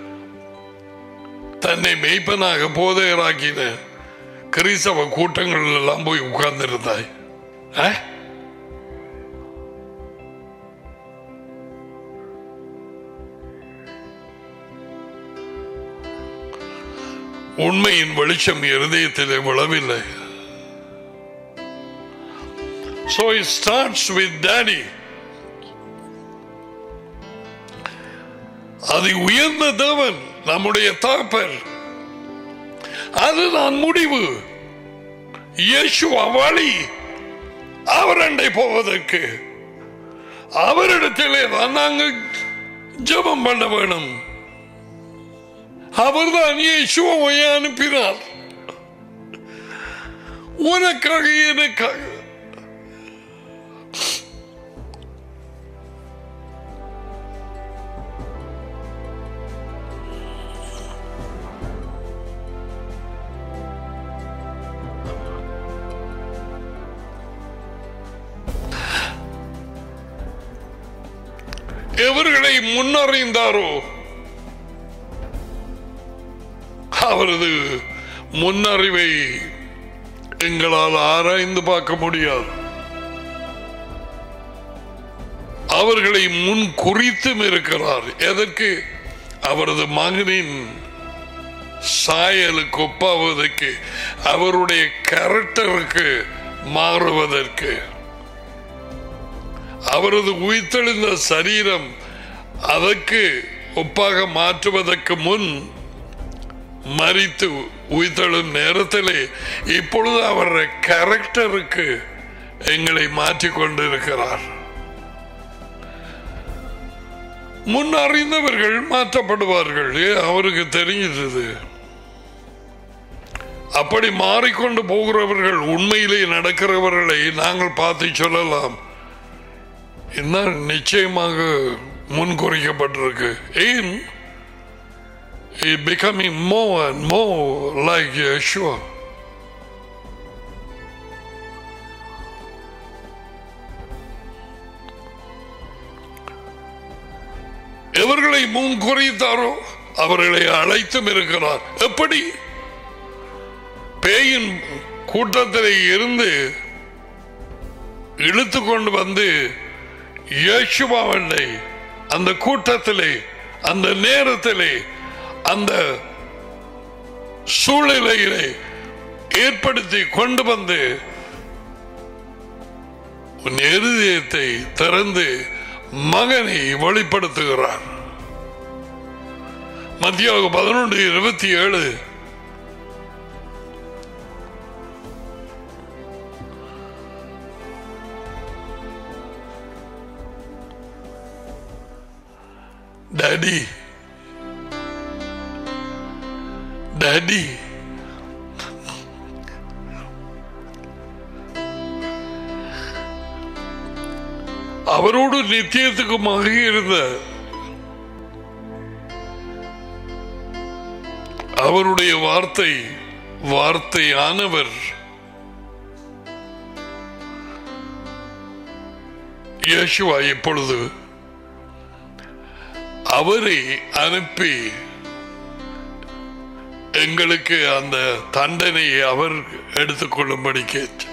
தன்னை மெய்ப்பனாக போதையராக்கின கிறிஸ்தவ கூட்டங்கள் எல்லாம் போய் உட்கார்ந்திருந்தாய் ஆ? உண்மையின் வெளிச்சம் இருதயத்திலே விழவில்லை So it starts with daddy. அது உயர்ந்த தேவன் நம்முடைய தகப்பர் அதுதான் முடிவு இயேசுவா வழி அவரண்டை போவதற்கு அவரிடத்திலே தான் நாங்கள் ஜெபம் பண்ண வேணும் அவர்தான் இயேசுவை அனுப்பினார் உனக்காக எனக்காக எவர்களை முன்னறிந்தாரோ அவரது முன்னறிவை எங்களால் ஆராய்ந்து பார்க்க முடியாது அவர்களை முன் குறித்தும் இருக்கிறார் எதற்கு அவரது மகனின் சாயலுக்கு ஒப்பாவதற்கு அவருடைய கேரக்டருக்கு மாறுவதற்கு அவரது உயிர்த்தெழுந்த சரீரம் அதற்கு ஒப்பாக மாற்றுவதற்கு முன் மறித்து உயிர்த்தெழும் நேரத்திலே இப்பொழுது அவருடைய கேரக்டருக்கு எங்களை மாற்றிக் கொண்டிருக்கிறார் முன் அறிந்தவர்கள் மாற்றப்படுவார்கள் ஏ, அவருக்கு தெரிஞ்சது அப்படி மாறிக்கொண்டு போகிறவர்கள் உண்மையிலே நடக்கிறவர்களை நாங்கள் பார்த்து சொல்லலாம் என்ன நிச்சயமாக முன்குறிக்கப்பட்டிருக்கு ஏன் becoming more and more like Yeshua. எவர்களை முன் குறித்தாரோ அவர்களை அழைத்தும் இருக்கிறார் எப்படி பேயின் கூட்டத்திலே இருந்து இழுத்து கொண்டு வந்து இயேசுவாவனை அந்த கூட்டத்திலே அந்த நேரத்திலே அந்த சூழ்நிலையிலே ஏற்படுத்தி கொண்டு வந்து உன் இருதயத்தை திறந்து மகனை வெளிப்படுத்துகிறார் மத்தியாக பதினொன்று இருபத்தி ஏழு டாடி டாடி அவரோடு நித்தியத்துக்குமாக இருந்த அவருடைய வார்த்தை வார்த்தையானவர் இயேசுவா இப்பொழுது அவரை அனுப்பி எங்களுக்கு அந்த தண்டனையை அவர் எடுத்துக்கொள்ளும்படி கேட்டு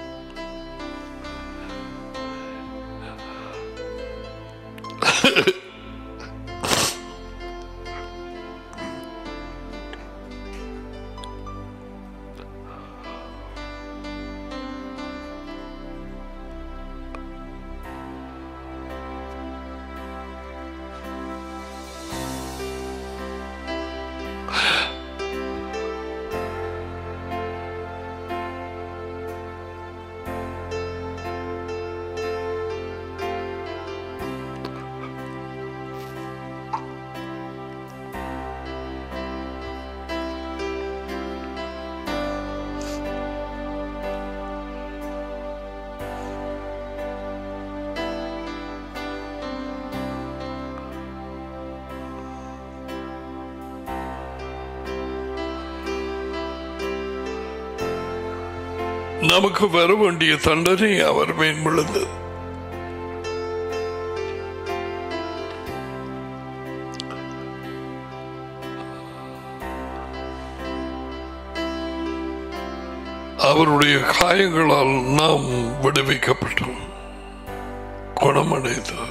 நமக்கு வர வேண்டிய தண்டனை அவர் மேன்முள்ளது அவருடைய காயங்களால் நாம் விடுவிக்கப்பட்டோம் குணமடைந்து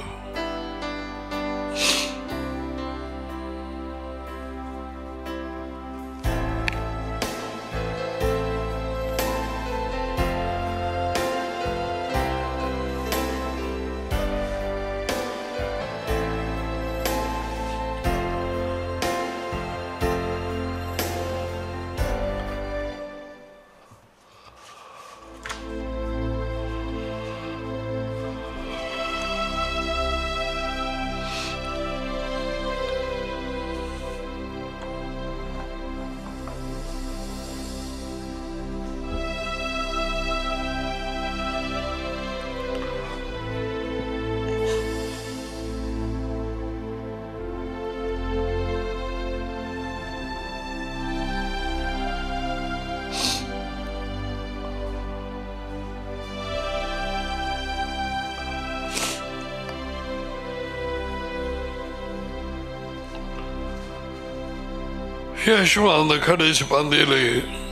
யேசுவா அந்த கடைசி பந்தியிலே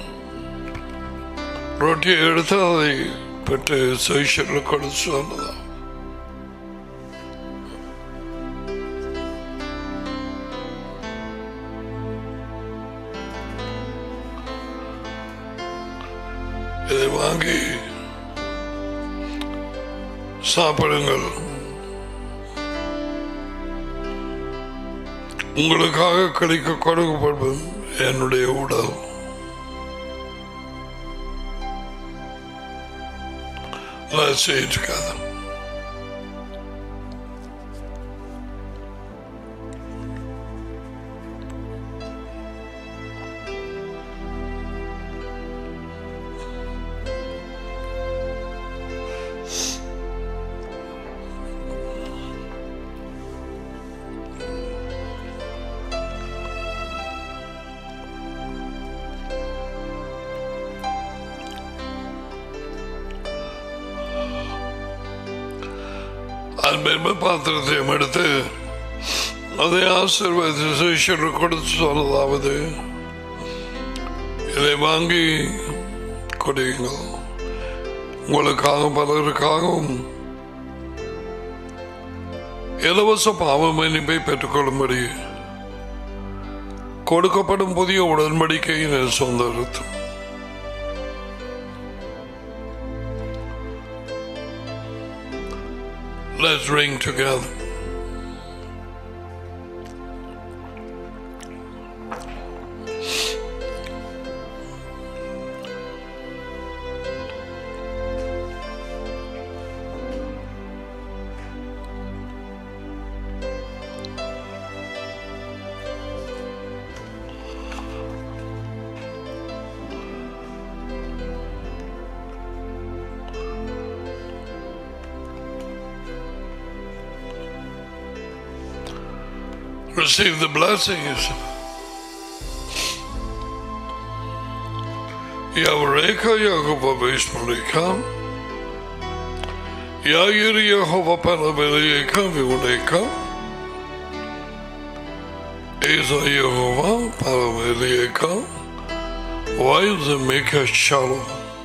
ரொட்டியை எடுத்து அதை பெற்று சைஷரில் கொடுத்து சொன்னதான் இதை வாங்கி சாப்பிடுங்கள் உங்களுக்காக கிடைக்க கொடுக்கப்படும் என்னுடைய உடல் Let's say it together. அன்பென்ப பாத்திரத்தையும் எடுத்து அதை ஆசீர்வதித்து சிஷியர் கொடுத்து சொன்னதாவது இதை வாங்கி கொடுங்கள் உங்களுக்காக பலருக்காகவும் இலவச பாவ மன்னிப்பை பெற்றுக்கொள்ளும்படி கொடுக்கப்படும் புதிய உடன்படிக்கையின் சொந்த அர்த்தம் Let's ring together. Receive the blessings. Yavreka Yahuva Vishmalika. Yair Yehova Panavelika Viuleka. Eza Yehova Panavelika. Wise Mika Shalom.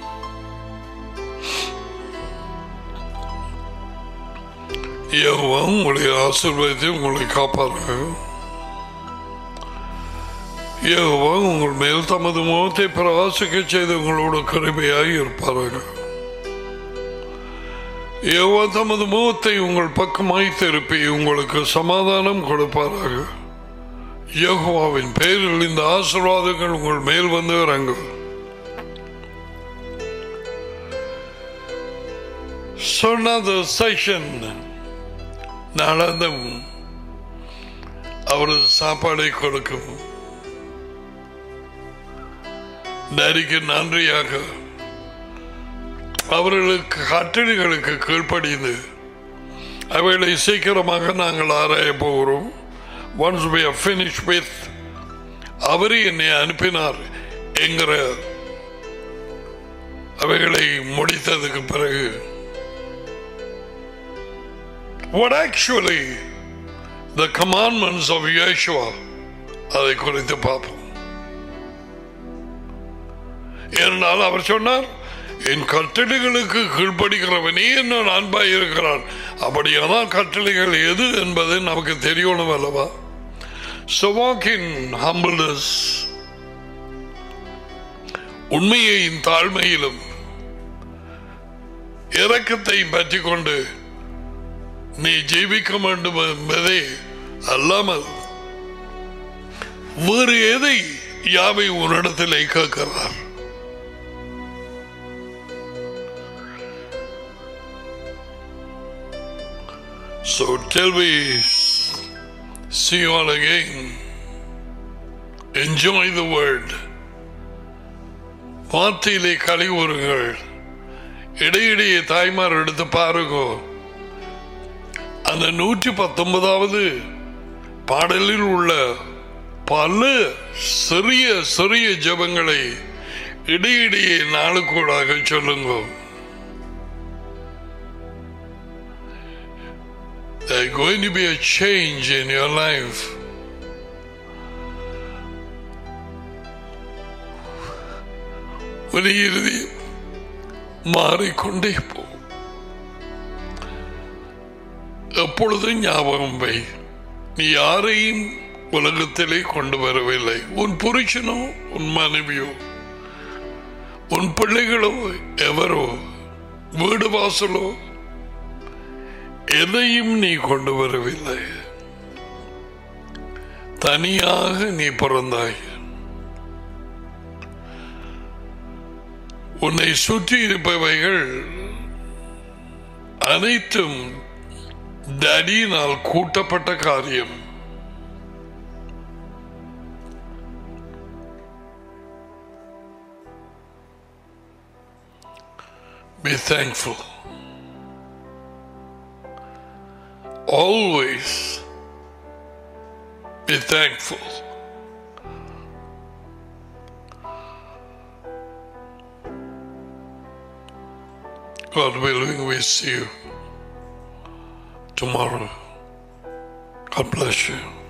Jehovah உங்களை ஆசீர்வதித்து உங்களை காப்பார்கள் யெகோவா உங்கள் மேல் தமது முகத்தை பிரகாசிக்க செய்து உங்களோட கருமையாய் இருப்பார்கள் யெகோவா தமது முகத்தை உங்கள் பக்கமாய் திருப்பி உங்களுக்கு சமாதானம் கொடுப்பார்கள் யெகோவாவின் பேரில் இந்த ஆசீர்வாதங்கள் உங்கள் மேல் வந்து இறங்கும் சொன்னது செஷன் நடந்தும் அவரது சாப்பாடை கொடுக்கும் நரிக்கு நன்றியாக அவர்களுக்கு கட்டளைகளுக்கு கீழ்ப்படிந்து அவைகளை சீக்கிரமாக நாங்கள் ஆராய போகிறோம் once we are finished with அவரே என்னை அனுப்பினார் என்கிற அவைகளை முடித்ததுக்கு பிறகு what actually the commandments of Yeshua அதை குறித்து பார்ப்போம் ஏனென்றால் அவர் சொன்னார் என் கட்டளைகளுக்கு கீழ்ப்படுகிறவனே என்ன அன்பாய் இருக்கிறான் அப்படியானால் கட்டளைகள் எது என்பது நமக்கு தெரியணும் அல்லவா So walk in humbleness உண்மையின் தாழ்மையிலும் இரக்கத்தை பற்றி கொண்டு நீ ஜீவிக்க வேண்டும் என்பதே அல்லாமல் வேறு எதை யாவை உன்னிடத்தில் கேட்கிறார் So till we see you all again, enjoy the word. வார்த்தையிலே கழிவுறுங்கள் இடையிடையே தாய்மார் எடுத்து பாருங்கோ அந்த நூற்றி பத்தொன்பதாவது பாடலில் உள்ள பல சிறிய சிறிய ஜபங்களை இடையிடையே நாளுக்கூடாக சொல்லுங்க There's going to be a change in your life. உன் இருதயம் மாறிக்கொண்டே போ எப்பொழுதும் ஞாபகம் வை நீ யாரையும் உலகத்திலே கொண்டு வரவில்லை உன் புருஷனோ உன் மனைவியோ உன் பிள்ளைகளோ எவரோ வீடு வாசலோ எதையும் நீ கொண்டு வரவில்லை தனியாக நீ பிறந்தாய் உன்னை சுற்றி இருப்பவைகள் அனைத்தும் டடியினால் கூட்டப்பட்ட காரியம் Be thankful. Always be thankful. God willing, we see you tomorrow. God bless you.